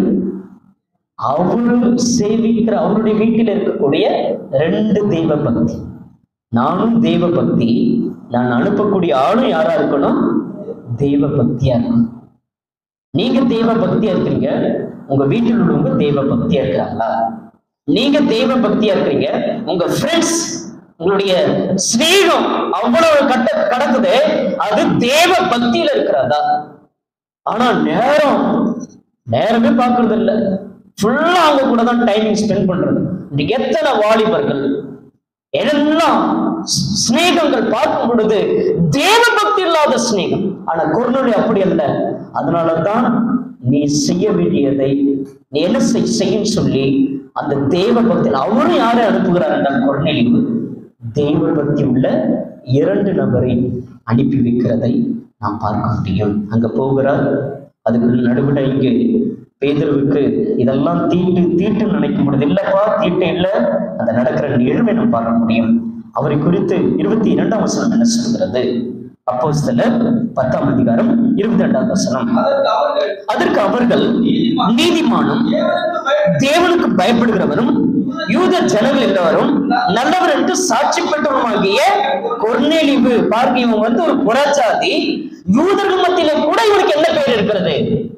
அவரு சேவிக்கிற அவருடைய வீட்டில் இருக்கக்கூடிய ரெண்டு தெய்வ பக்தி நானும் தெய்வ பக்தி நான் அனுப்பக்கூடிய ஆளும் யாரா இருக்கணும் தெய்வ பக்தியா இருக்கணும் நீங்க தெய்வ பக்தியா இருக்கிறீங்க உங்க வீட்டில் உள்ளவங்க தெய்வ பக்தியா இருக்கிறாங்களா நீங்க தெய்வ பக்தியா இருக்கிறீங்க உங்க ஃப்ரெண்ட்ஸ் உங்களுடைய ஸ்நேகம் அவ்வளவு கட்ட கடக்குது அது தேவ பக்தியில இருக்கிறதா ஆனா நேரம் நேரமே பார்க்கறது இல்ல ஃபுல்லா அவங்க கூட தான் டைமிங் ஸ்பெண்ட் பண்றது இன்னைக்கு எத்தனை வாலிபர்கள் எல்லாம் ஸ்- சிநேகங்கள் பார்க்கும் பொழுது தேவ பக்தி இல்லாத சிநேகம் ஆனா குருநொழி அப்படி அல்ல அதனாலதான் நீ செய்ய வேண்டியதை நீ என்ன செய்- செய்யும் சொல்லி அந்த தேவ பக்தியில் அவரும் யாரை அனுப்புகிறார் என்றால் குருநெலிவு தெய்வ பக்தி உள்ள இரண்டு நபரை அனுப்பி வைக்கிறதை நாம் பார்க்க முடியும் அங்க போகிறார் அதுக்கு நடுவிட இங்கு பேதர்வுக்கு இதெல்லாம் தீட்டு தீட்டுன்னு நினைக்கும் பொழுது இல்லப்பா தீட்டு இல்ல அந்த நடக்கிற நிகழ்வை நாம் பார்க்க முடியும் அவரை குறித்து இருபத்தி இரண்டாம் வசனம் என்ன சொல்கிறது அப்போ சிலர் பத்தாம் அதிகாரம் இருபத்தி ரெண்டாம் வசனம் அதற்கு அவர்கள் அதற்கு அவர்கள் நீதிமானும் தேவனுக்கு பயப்பட தேவனுக்கு பயப்படுகிறவரும் யூத ஜனங்கள் எல்லாரும் நல்லவர் என்று சாட்சி பெற்றவருமாகிய கொர்நேலிவு பார்க்க இவன் வந்து ஒரு புறச்சாதி யூதர்கள் மத்தியில கூட இவனுக்கு என்ன பெயர் இருக்கிறது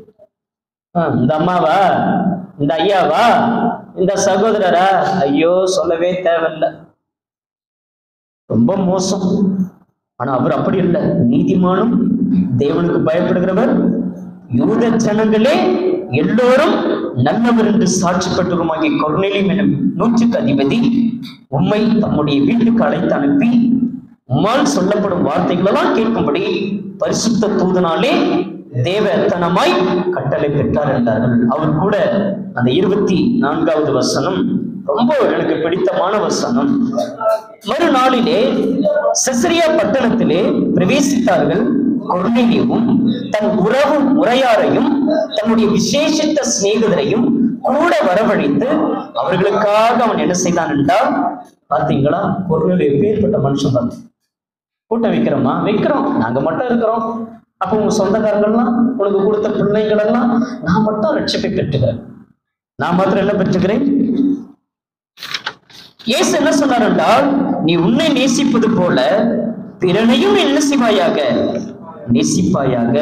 ஆ, இந்த அம்மாவா இந்த ஐயாவா இந்த சகோதரரா ஐயோ சொல்லவே தேவையில்லை ரொம்ப மோசம் ஆனா அவர் அப்படி இல்லை நீதிமானும் தேவனுக்கு பயப்படுகிறவர் யூத ஜனங்களே எல்லோரும் நல்லவர் என்று சாட்சி பெற்றவருமாகிய கொர்நேலியம் எனும் நூற்றுக்கு அதிபதி உம்மை தம்முடைய வீட்டுக்கு அழைத்து அனுப்பி உம்மால் சொல்லப்படும் வார்த்தைகளெல்லாம் கேட்கும்படி பரிசுத்த தூதனாலே தேவத்தனமாய் கட்டளை பெற்றார் என்றார்கள் அவர் கூட அந்த இருபத்தி நான்காவது வசனம் ரொம்ப எனக்கு பிடித்தமான வசனம் மறுநாளிலே செசரியா பட்டணத்திலே பிரவேசித்தார்கள் கொர்நேலியவும் தன் உறவு முறையாரையும் தன்னுடைய விசேஷித்த சிநேகிதரையும் கூட வரவழைத்து அவர்களுக்காக அவன் என்ன செய்தான் என்றால் பார்த்தீங்களா கொர்நேலியு எப்பேற்பட்ட மனுஷன் தான் கூட்டம் வைக்கிறோமா வைக்கிறோம் நாங்க மட்டும் இருக்கிறோம் அப்போ உங்க சொந்தக்காரங்கள்லாம் உனக்கு கொடுத்த பிள்ளைகள் எல்லாம் நான் மட்டும் ரட்சிப்பை பெற்றுக்கிறேன் நான் மாத்திரம் என்ன பெற்றுக்கிறேன் இயேசு என்ன சொன்னார் என்றால் நீ உன்னை நேசிப்பது போல பிறனையும் என்ன செய்வாயாக நேசிப்பாயாக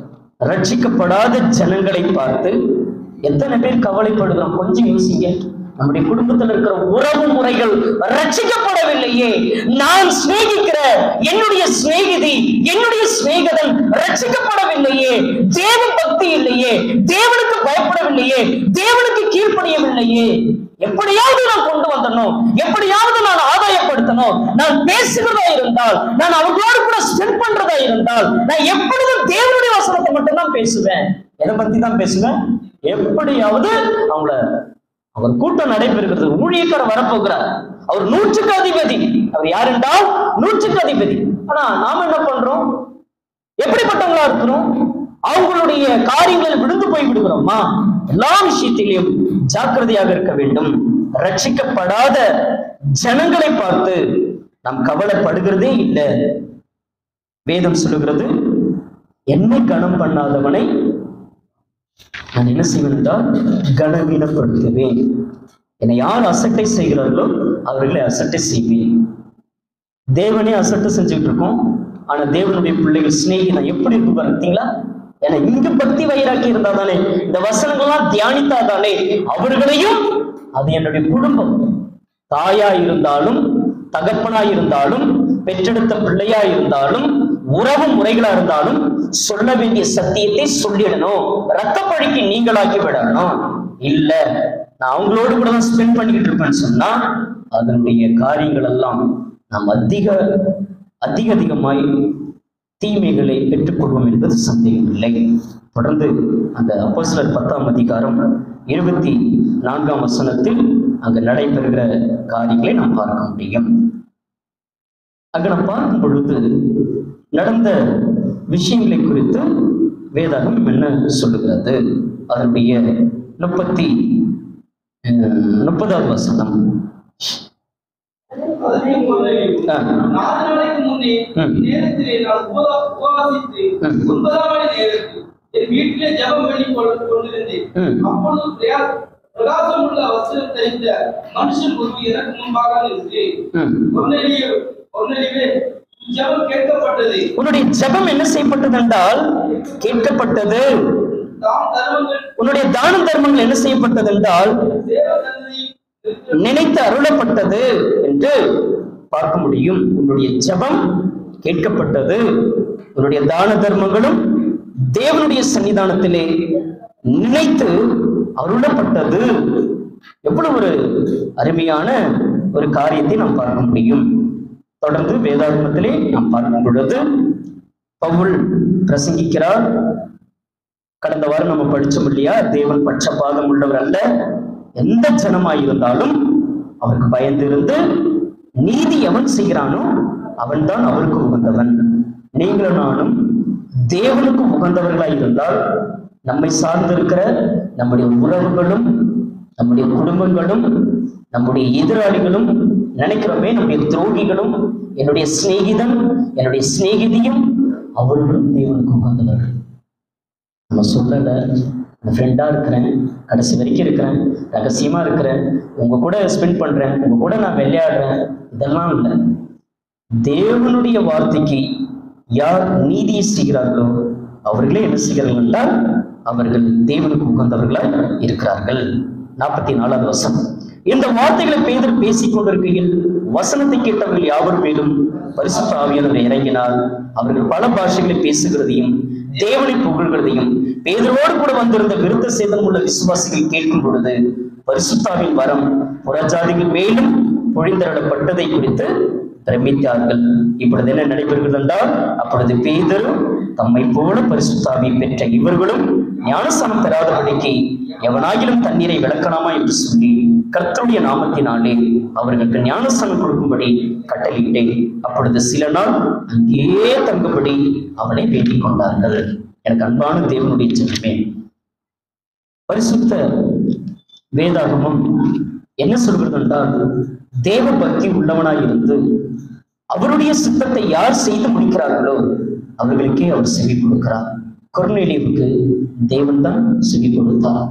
ரட்சிக்கப்படாத ஜனங்களை பார்த்து எத்தனை பேர் கவலைப்படுகிறோம் கொஞ்சம் யோசிங்க நம்முடைய குடும்பத்தில் இருக்கிற உறவு முறைகள் ரட்சிக்கப்படவில்லையே நான் சிநேகிக்கிற என்னுடைய சிநேகிதி என்னுடைய சிநேகிதன் ரட்சிக்கப்படவில்லையே தேவ பக்தி இல்லையே தேவனுக்கு பயப்படவில்லையே தேவனுக்கு கீழ்ப்படியவில்லையே எப்படியாவது நான் கொண்டு வந்தணும் எப்படியாவது நான் ஆதாயப்படுத்தணும் நான் பேசுகிறதா இருந்தால் நான் அவங்களோடு கூட ஸ்பெண்ட் பண்றதா இருந்தால் நான் எப்பொழுதும் தேவனுடைய வசனத்தை மட்டும்தான் பேசுவேன் எதை பத்தி தான் பேசுவேன் எப்படியாவது அவங்கள அவர் கூட்டம் நடைபெறுகிறது ஊழியக்காரர் வரப்போகிறார் அவர் நூற்றுக்கு அதிபதி அவர் யார் என்றால் நூற்றுக்கு அதிபதி ஆனா நாம என்ன பண்றோம் எப்படிப்பட்டவங்களா இருக்கிறோம் அவங்களுடைய காரியங்களில் விழுந்து போய் விடுகிறோமா எல்லா விஷயத்திலையும் ஜாக்கிரதையாக இருக்க வேண்டும் ரட்சிக்கப்படாத ஜனங்களை பார்த்து நாம் கவலைப்படுகிறதே இல்லை வேதம் சொல்லுகிறது என்னை கனம் பண்ணாதவனை நான் என்ன செய்வேன் என்றால் கனவீனப்படுத்துவேன் என்னை யார் அசட்டை செய்கிறார்களோ அவர்களை அசட்டை செய்வேன் தேவனே அசட்டை செஞ்சுட்டு இருக்கோம் ஆனா தேவனுடைய பிள்ளைகள் சிநேகிதம் எப்படி இருக்கு பார்த்தீங்களா ஏன்னா இங்க பக்தி வயிறாக்கி இருந்தா தானே இந்த வசனங்கள்லாம் தியானித்தா தானே அவர்களையும் அது என்னுடைய குடும்பம் தாயா இருந்தாலும் தகப்பனா இருந்தாலும் பெற்றெடுத்த பிள்ளையா இருந்தாலும் உறவு முறைகளா இருந்தாலும் சொல்ல வேண்டிய சத்தியத்தை சொல்லிடணும் ரத்த பழிக்கு நீங்களாக்கி விடணும் இல்ல நான் அவங்களோடு கூட தான் ஸ்பெண்ட் பண்ணிக்கிட்டு இருப்பேன்னு சொன்னா அதனுடைய காரியங்கள் எல்லாம் நாம் அதிக அதிக அதிகமாய் தீமைகளை பெற்றுக்கொள்வோம் என்பது சந்தேகமில்லை தொடர்ந்து அந்த அப்போஸ்தலர் பத்தாம் அதிகாரம் இருபத்தி நான்காம் வசனத்தில் அங்கு நடைபெறுகிற காரியங்களை நாம் பார்க்க முடியும் அங்க நாம் பார்க்கும் பொழுது நடந்த விஷயங்களை குறித்து வேதாகம் என்ன சொல்லுகிறது அதனுடைய முப்பத்தி அஹ், முப்பதாவது வசனம் அதற்கு முதலில் ஆ. நாலு நாளைக்கு முன்னே ம். நேரத்திலே நான் உபவா- உபவாசித்து ம். ஒன்பதாம் மணி நேரத்தில் என் வீட்டிலே ஜெபம் பண்ணி கொண்டு- கொண்டிருந்தேன் ம். அப்பொழுது பிரயா- பிரகாசமுள்ள வஸ்திரம் தரித்த மனுஷன் ஒரு எனக்கு முன்பாக நின்று ம். பொன்னெலியே பொன்னெலிவே ஜெபம் கேட்கப்பட்டது உன்னுடைய ஜெபம் என்ன செய்யப்பட்டது என்றால் கேட்கப்பட்டது தாம் தர்மங்கள் உன்னுடைய தான தர்மங்கள் என்ன செய்யப்பட்டது என்றால் தேவ சன்னதியில் இருக்கிற நினைத்து அருளப்பட்டது என்று பார்க்க முடியும் உன்னுடைய ஜெபம் கேட்கப்பட்டது உன்னுடைய தான தர்மங்களும் தேவனுடைய சன்னிதானத்திலே நினைத்து அருளப்பட்டது எவ்வளவு ஒரு அருமையான ஒரு காரியத்தை நாம் பார்க்க முடியும் தொடர்ந்து வேதாகமத்திலே நாம் பார்க்கும் பொழுது பவுல் பிரசங்கிக்கிறார் கடந்த வாரம் நம்ம படிச்சோம் இல்லையா தேவன் பட்சபாதம் உள்ளவர் அல்ல எந்த ஜனமாயிருந்தாலும் அவருக்கு பயந்திருந்து நீதி எவன் செய்கிறானோ அவன்தான் அவருக்கு உகந்தவன் நீங்களும் நானும் தேவனுக்கு உகந்தவர்களாய் இருந்தால் நம்மை சார்ந்திருக்கிற நம்முடைய உறவுகளும் நம்முடைய குடும்பங்களும் நம்முடைய எதிராளிகளும் நினைக்கிறோமே நம்முடைய துரோகிகளும் என்னுடைய சிநேகிதன் என்னுடைய சிநேகிதியும் அவர்களும் தேவனுக்கு உகந்தவர்கள் நம்ம சொல்லலை நான் ஃப்ரெண்டாக இருக்கிறேன் கடைசி வரைக்கும் இருக்கிறேன் ரகசியமாக இருக்கிறேன் உங்கள் கூட ஸ்பெண்ட் பண்ணுறேன் உங்கள் கூட நான் விளையாடுறேன் இதெல்லாம் இல்லை தேவனுடைய வார்த்தைக்கு யார் நீதியை செய்கிறார்களோ அவர்களே என்ன செய்கிறார்கள் என்றால் அவர்கள் தேவனுக்கு உகந்தவர்களாய் இருக்கிறார்கள் நாற்பத்தி நாலாவது வசனம் இந்த வார்த்தைகளை பேதர் பேசிக் கொண்டிருக்கையில் வசனத்தை கேட்டவர்கள் யாவர் மேலும் பரிசுத்த ஆவியானவர் இறங்கினார் அவர்கள் பல பாஷைகளை பேசுகிறதையும் தேவனை புகழ்கிறதையும் பேதரோடு கூட வந்திருந்த விருத்த சேதம் உள்ள விசுவாசிகள் கேட்கும் பொழுது பரிசுத்தாவின் வரம் புறஜாதிகள் மேலும் பொழிந்தரப்பட்டதை குறித்து பிரமித்தார்கள் இப்பொழுது என்ன நடைபெறுகிறது என்றால் அப்பொழுது பேதரும் தம்மை போல பரிசுத்தாவி பெற்ற இவர்களும் ஞானஸ்தானம் பெறாதபடிக்கு எவனாகிலும் தண்ணீரை விளக்கலாமா என்று சொல்லி கர்த்தருடைய நாமத்தினாலே அவர்களுக்கு ஞானஸ்தானம் கொடுக்கும்படி கட்டளையிட்டேன் அப்பொழுது சில நாள் அங்கேயே தங்கும்படி அவனை வேண்டிக் கொண்டார்கள் எனக்கு அன்பான தேவனுடைய ஜெபமே பரிசுத்த வேதாகமம் என்ன சொல்கிறது என்றால் தேவ பக்தி உள்ளவனாய் இருந்து அவருடைய சித்தத்தை யார் செய்து முடிக்கிறார்களோ அவர்களுக்கே அவர் செவி கொடுக்கிறார் கொர்நேலியுவுக்கு தேவன் தான் செவி கொடுத்தார்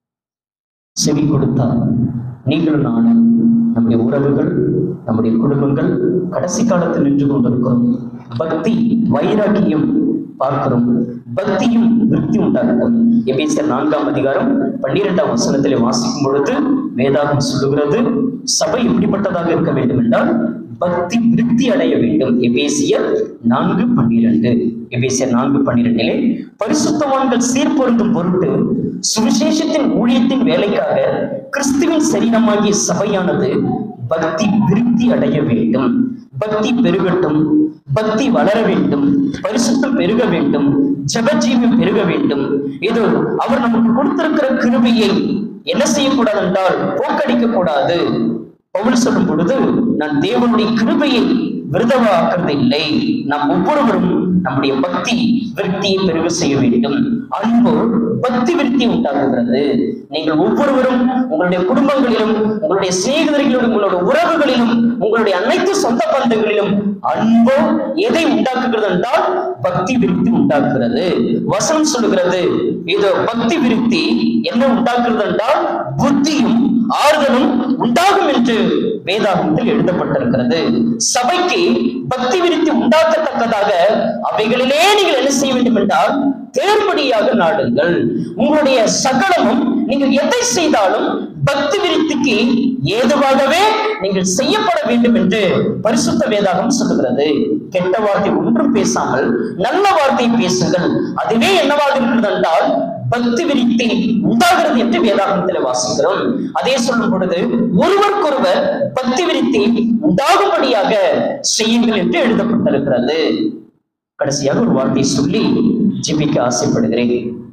செவி கொடுத்தார் நீங்களும் நானும் நம்முடைய உறவுகள் நம்முடைய குடும்பங்கள் கடைசி காலத்தில் நின்று கொண்டிருக்கிறோம் பக்தி வைராக்கியம் பார்க்கிறோம் பக்தியும் விருத்தி உண்டாகட்டும் எபேசியர் நான்காம் அதிகாரம் பன்னிரெண்டாம் வசனத்திலே வாசிக்கும் பொழுது வேதாகம் சொல்லுகிறது சபை எப்படிப்பட்டதாக இருக்க வேண்டும் என்றால் பக்தி விருத்தி அடைய வேண்டும் எபேசியர் நான்கு பன்னிரண்டு எபேசியர் நான்கு பன்னிரெண்டிலே பரிசுத்தவான்கள் சீர்பொருந்தும் பொருட்டு சுவிசேஷத்தின் ஊழியத்தின் வேலைக்காக கிறிஸ்துவின் சரீரமாகிய சபையானது பக்தி விருத்தி அடைய வேண்டும் பக்தி பெருகட்டும் பக்தி வளர வேண்டும் பரிசுத்தம் பெருக வேண்டும் ஜபஜீவியம் பெருக வேண்டும் இது அவர் நமக்கு கொடுத்திருக்கிற கிருபையை என்ன செய்யக்கூடாது என்றால் போக்கடிக்க கூடாது பவுல் சொல்லும் பொழுது நான் தேவனுடைய கிருபையை விருதவாக்குறது இல்லை நாம் ஒவ்வொருவரும் நம்முடைய பக்தி விருத்தியை பெருக செய்ய வேண்டும் அன்பு பக்தி விருத்தி உண்டாக்குகிறது நீங்கள் ஒவ்வொருவரும் உங்களுடைய குடும்பங்களிலும் உங்களுடைய சிநேகிதர்களிலும் உங்களுடைய உறவுகளிலும் உங்களுடைய அனைத்து சொந்த பந்தங்களிலும் அன்பு எதை உண்டாக்குகிறது என்றால் பக்தி விருத்தி உண்டாக்குகிறது வசனம் சொல்லுகிறது இது பக்தி விருத்தி என்ன உண்டாக்குறது என்றால் புத்தியும் ஆறுதலும் உண்டாகும் என்று வேதாகமத்தில் எழுதப்பட்டிருக்கிறது சபைக்கு பக்தி விருத்தி உண்டாக்கத்தக்கதாக அவைகளிலே நீங்கள் என்ன செய்ய வேண்டும் என்றால் தேர்படியாக நாடுங்கள் உங்களுடைய சகலமும் நீங்கள் எதை செய்தாலும் பக்தி விருத்திக்கு ஏதுவாகவே நீங்கள் செய்யப்பட வேண்டும் என்று பரிசுத்த வேதாகம் சொல்லுகிறது கெட்ட வார்த்தை ஒன்றும் பேசாமல் நல்ல வார்த்தையை பேசுங்கள் அதுவே என்னவாக இருக்கிறது என்றால் பக்தி விருத்தி உண்டாகிறது என்று வேதாகமத்தில் வாசிக்கிறோம் அதே சொல்லும் பொழுது ஒருவருக்கொருவர் பக்தி விருத்தி உண்டாகும்படியாக செய்யுங்கள் என்று எழுதப்பட்டிருக்கிறது கடைசியாக ஒரு வார்த்தை சொல்லி ஜெபிக்க ஆசைப்படுகிறேன்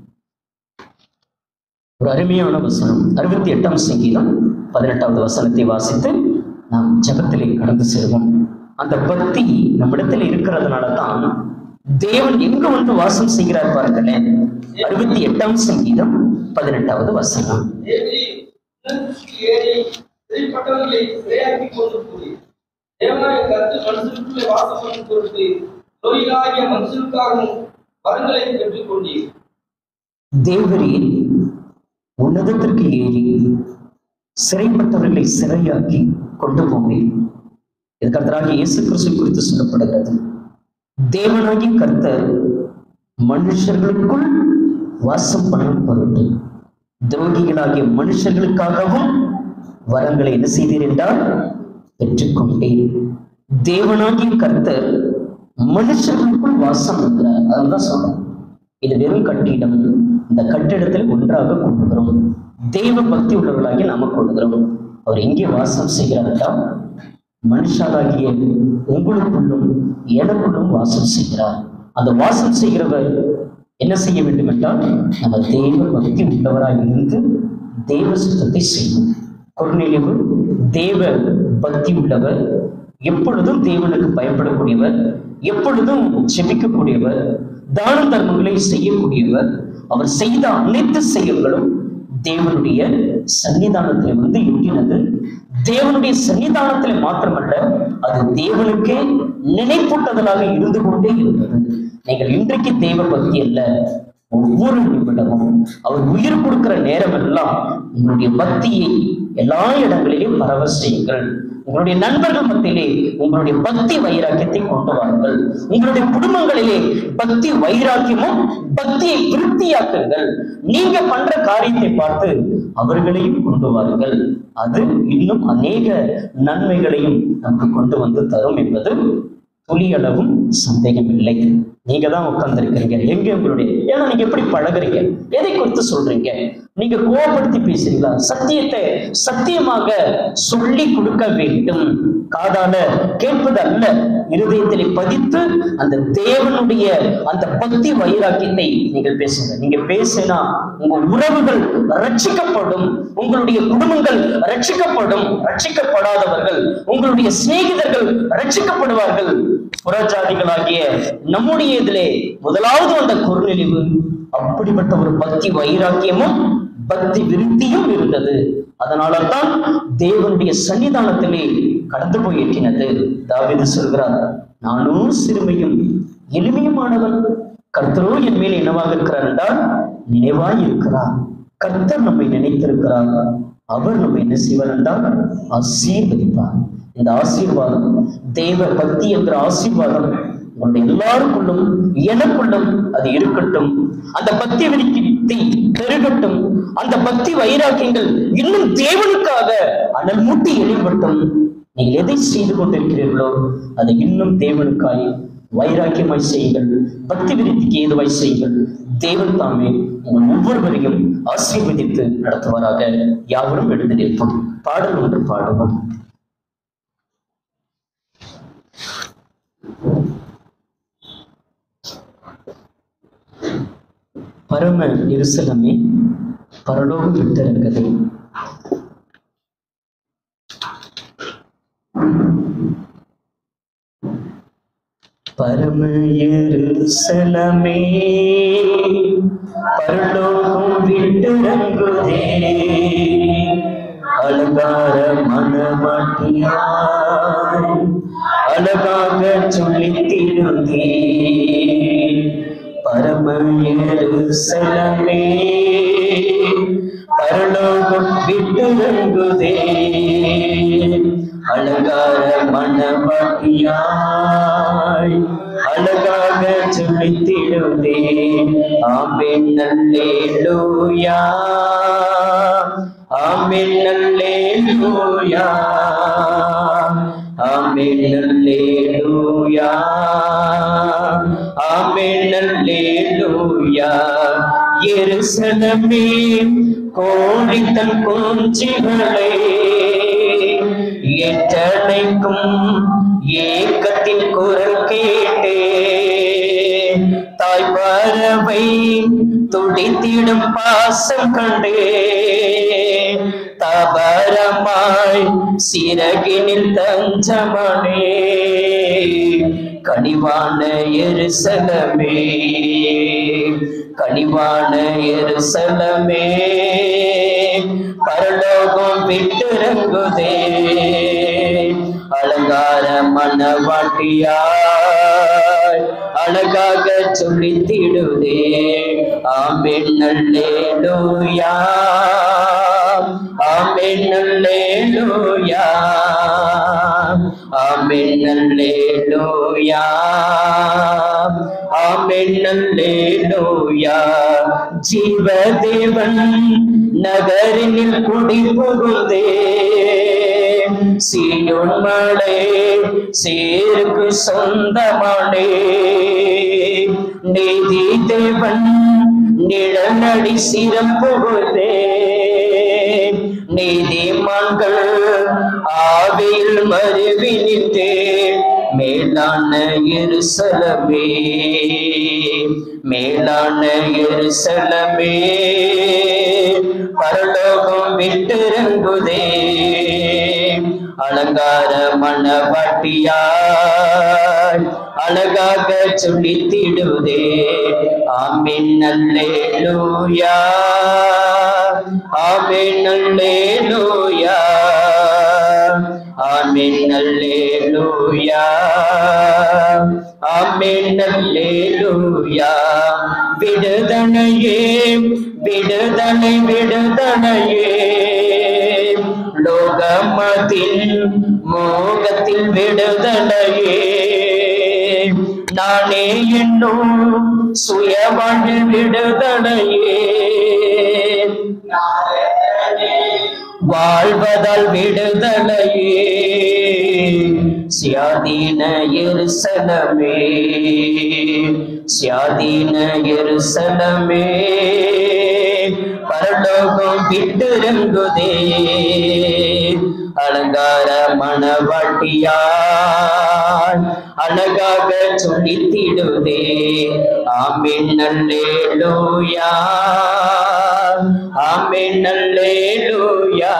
ஒரு அருமையான வசனம் அறுபத்தி எட்டாம் சங்கீதம் பதினெட்டாவது வசனத்தை வாசித்து நாம் ஜெபத்திலே கடந்து செல்வோம் அந்த பக்தி நம்மிடத்தில் இருக்கிறதுனால தான் தேவன் எங்க வந்து வாசம் செய்கிறார் பாருங்களேன் அறுபத்தி எட்டாம் சங்கீதம் பதினெட்டாவது வசனம் தேவரே, உன்னதத்திற்கு ஏறி வெளிப்பட்டவர்களை சிறையாக்கிக் கொண்டு போய் தேவனாய கருத்து மனுஷனுக்குள்ளே வாசம் பண்ணும் பொருட்டு தொழிலாகிய மனுஷனுக்காகவும் வரங்களை பெற்றுக் கொண்டீர் தேவரீர் உன்னதத்திற்கு ஏறி சிறைப்பட்டவர்களை சிறையாக்கி கொண்டு போனேன் இது கர்த்தராகிய இயேசு கிறிஸ்து குறித்து சொல்லப்படுகிறது தேவனாகி கர்த்தர் மனுஷர்களுக்குள் வாசம் பண்ணும் பொருட்டு துரோகிகளாகிய மனுஷர்களுக்காகவும் வரங்களை என்ன செய்தீர் என்றால் பெற்றுக்கொண்டேன் தேவனாகிய கர்த்தர் மனுஷர்களுக்குள் வாசம் இருக்கிறார் அதுதான் சொல்றேன் இது வெறும் கட்டிடம் இந்த கட்டிடத்தில் ஒன்றாக கொள்ளுகிறோம் தெய்வ பக்தி உள்ளவர்களாகி நாம கொள்ளுகிறோம் அவர் எங்கே வாசம் செய்கிறார்டா மனுஷாலாகிய உங்களுக்குள்ளும் எனக்குள்ளும் வாசம் செய்கிறார் அந்த வாசம் செய்கிறவர் என்ன செய்ய வேண்டும் என்றால் நம்ம தெய்வ பக்தி உள்ளவராக இருந்து தெய்வ சுத்தத்தை செய்யும் கொர்நேலியவு தேவ பக்தி உள்ளவர் எப்பொழுதும் தேவனுக்கு பயப்படக்கூடியவர் எப்பொழுதும் ஜெபிக்கக்கூடியவர் தான தர்மங்களை செய்யக்கூடியவர் அவர் செய்த அனைத்து செயல்களும் தேவனுடைய சன்னிதானத்தில் வந்து எட்டினது தேவனுடைய சன்னிதானத்தில் மாத்திரமல்ல அது தேவனுக்கே நினைப்பூட்டுதலாக இருந்து கொண்டே இருந்தது நீங்கள் இன்றைக்கு தெய்வ பக்தி அல்ல ஒவ்வொரு நிமிடமும் அவர் உயிர் கொடுக்கிற நேரம் எல்லாம் உங்களுடைய பக்தியை எல்லா இடங்களிலும் பரவ செய்யுங்கள் உங்களுடைய நண்பர்கள் மத்தியிலே உங்களுடைய பக்தி வைராக்கியத்தை கொண்டு வாருங்கள் உங்களுடைய குடும்பங்களிலே பக்தி வைராக்கியமும் பக்தியை திருப்தியாக்குங்கள் நீங்க பண்ற காரியத்தை பார்த்து அவர்களையும் கொண்டு வாருங்கள் அது இன்னும் அநேக நன்மைகளையும் நமக்கு கொண்டு வந்து தரும் என்பது துளியளவும் சந்தேகம் இல்லை நீங்க தான் உட்கார்ந்துருக்கிறீங்க எங்க உங்களுடைய ஏன்னா நீங்க எப்படி பழகுறீங்க எதை குறித்து சொல்றீங்க நீங்க கோவப்படுத்தி பேசுறீங்களா சத்தியத்தை சத்தியமாக சொல்லி கொடுக்க வேண்டும் காதால கேட்பது அல்ல இருதயத்திலே பதித்து அந்த தேவனுடைய அந்த பக்தி வைராக்கியத்தை நீங்கள் பேசுங்க நீங்க பேசினா உங்க உறவுகள் ரட்சிக்கப்படும் உங்களுடைய குடும்பங்கள் ரட்சிக்கப்படும் ரட்சிக்கப்படாதவர்கள் உங்களுடைய சிநேகிதர்கள் ரட்சிக்கப்படுவார்கள் புறஜாதிகளாகிய நம்முடைய இதிலே முதலாவது வந்த குறுநிலிவு அப்படிப்பட்ட ஒரு பக்தி வைராக்கியமும் பக்தி விருத்தியும் இருந்தது அதனால தான் தேவனுடைய சன்னிதானத்திலே கடந்து போய் எட்டினது தாவீது சொல்கிறார் நானும் சிறுமையும் எளிமையுமானவன் கர்த்தரோ என் மேல் என்னவாக இருக்கிறார் என்றால் நினைவாய் இருக்கிறார் கர்த்தர் நம்மை நினைத்திருக்கிறார் அவர் நம்ம என்ன செய்வார் என்றால் ஆசீர்வதிப்பார் இந்த ஆசீர்வாதம் தேவ பக்தி என்ற ஆசீர்வாதம் உங்களுடைய எல்லாருக்குள்ளும் எனக்குள்ளும் அது இருக்கட்டும் அந்த பக்தி விருத்தி பெருகட்டும் அந்த பக்தி வைராக்கியங்கள் இன்னும் தேவனுக்காக அனல் மூட்டி எழுப்பட்டும் நீங்கள் எதை செய்து கொண்டிருக்கிறீர்களோ அதை இன்னும் தேவனுக்காய் வைராக்கியமாய் செய்யுங்கள் பக்தி விருத்திக்கு ஏதுவாய் செய்யுங்கள் தேவன் தாமே உங்கள் ஒவ்வொருவரையும் ஆசீர்வதித்து நடத்துவாராக யாவரும் எழுந்து நிற்போம் பாடல் ஒன்று பாடுவோம் பரம எருசலமே பரலோகம் விட்டிருக்கதே பரம எருசலமே பரலோகம் விட்டிறங்குதே அலங்கார மனமாட்டியாய் அழகாக சொல்லித்திருந்தே பரம எருசலமே பரலோகம் விட்டிறங்குதே அழகார மனமாட்டியாய் அழகாக சொல்லித்திடுதே ஆமென் அல்லேலூயா ஆமென் அல்லேலூயா ஆமென் அல்லேலூயா ஆமென் அல்லேலூயா எருசலமே கோடி தன் குஞ்சுகளை ஏற்றனைக்கும் ஏக்கத்தின் குரல் கேட்டே தாய் பறவை துடித்திடும் பாசம் கண்டே தபரமாய் சிறகினில் தஞ்சமனே கனிவான எருசலமே கனிவான எருசலமே பரலோகம் விட்டிறங்குதே அலங்கார மனவாட்டியாய் அழகாக சொல்லித்திடுதே ஆமென் அல்லேலூயா ஆமென் அல்லேலூயா ஆமென் அல்லேலூயா ஆமென் அல்லேலூயா ஜீவதேவன் நகரினில் குடி புகுந்தே சீயோன் மலை சேருக்கு சொந்தமானே நீதி தேவன் நிழலடி சிறப்புகுதே நீதிமான்கள் ஆவியில் மருவி நின்றே மேலான எருசலமே மேலான எருசலமே பரலோகம் விட்டிறங்குதே அலங்கார மனவாட்டியாய் அழகாக சொல்லித்திடுதே ஆமென் அல்லேலூயா ஆமென் அல்லேலூயா ஆமென் அல்லேலூயா ஆமென் அல்லேலூயா விடுதலையே விடுதலை விடுதலையே லோகமதில் மோகத்தில் விடுதலையே நானே என்னும் சுயவாழ்வில் விடுதலையே வாழ்வதால் விடுதலையே சியாதீன எருசலமே சியாதீன எருசலமே பரலோகம் விட்டிறங்குதே அலங்கார மனவாட்டியாய் அழகாக சொல்லித்திடுதே ஆமென் அல்லேலூயா ஆமென் அல்லேலூயா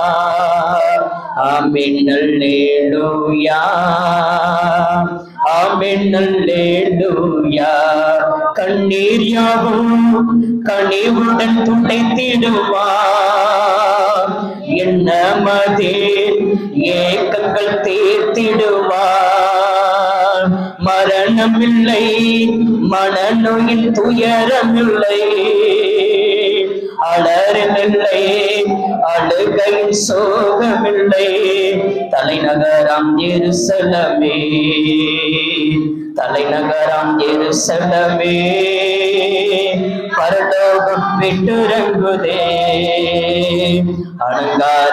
ஆமென் அல்லேலூயா ஆமென் அல்லேலூயா கண்ணீர் யாவும் கனிவுடன் துடைத்திடுவார் என்ன மதே ஏக்கங்கள் தீர்த்திடுவார் மரணமில்லை மனநோயின் துயரமில்லை அலறில்லை அழுகையின் சோகமில்லை தலைநகரம் எருசலமே தலைநகரம் எருசலமே பரலோகம் விட்டுறங்குதே அலங்கார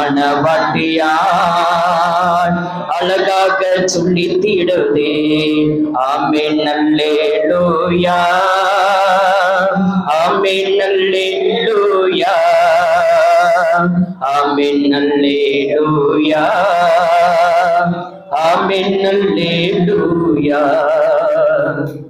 மணவாட்டியான் அழகாக சொல்லி தீடுதே ஆமென் நல்லேலூயா ஆமென் நல்லேலூயா ஆமென் நல்லேலூயா ஆமென் நல்லேலூயா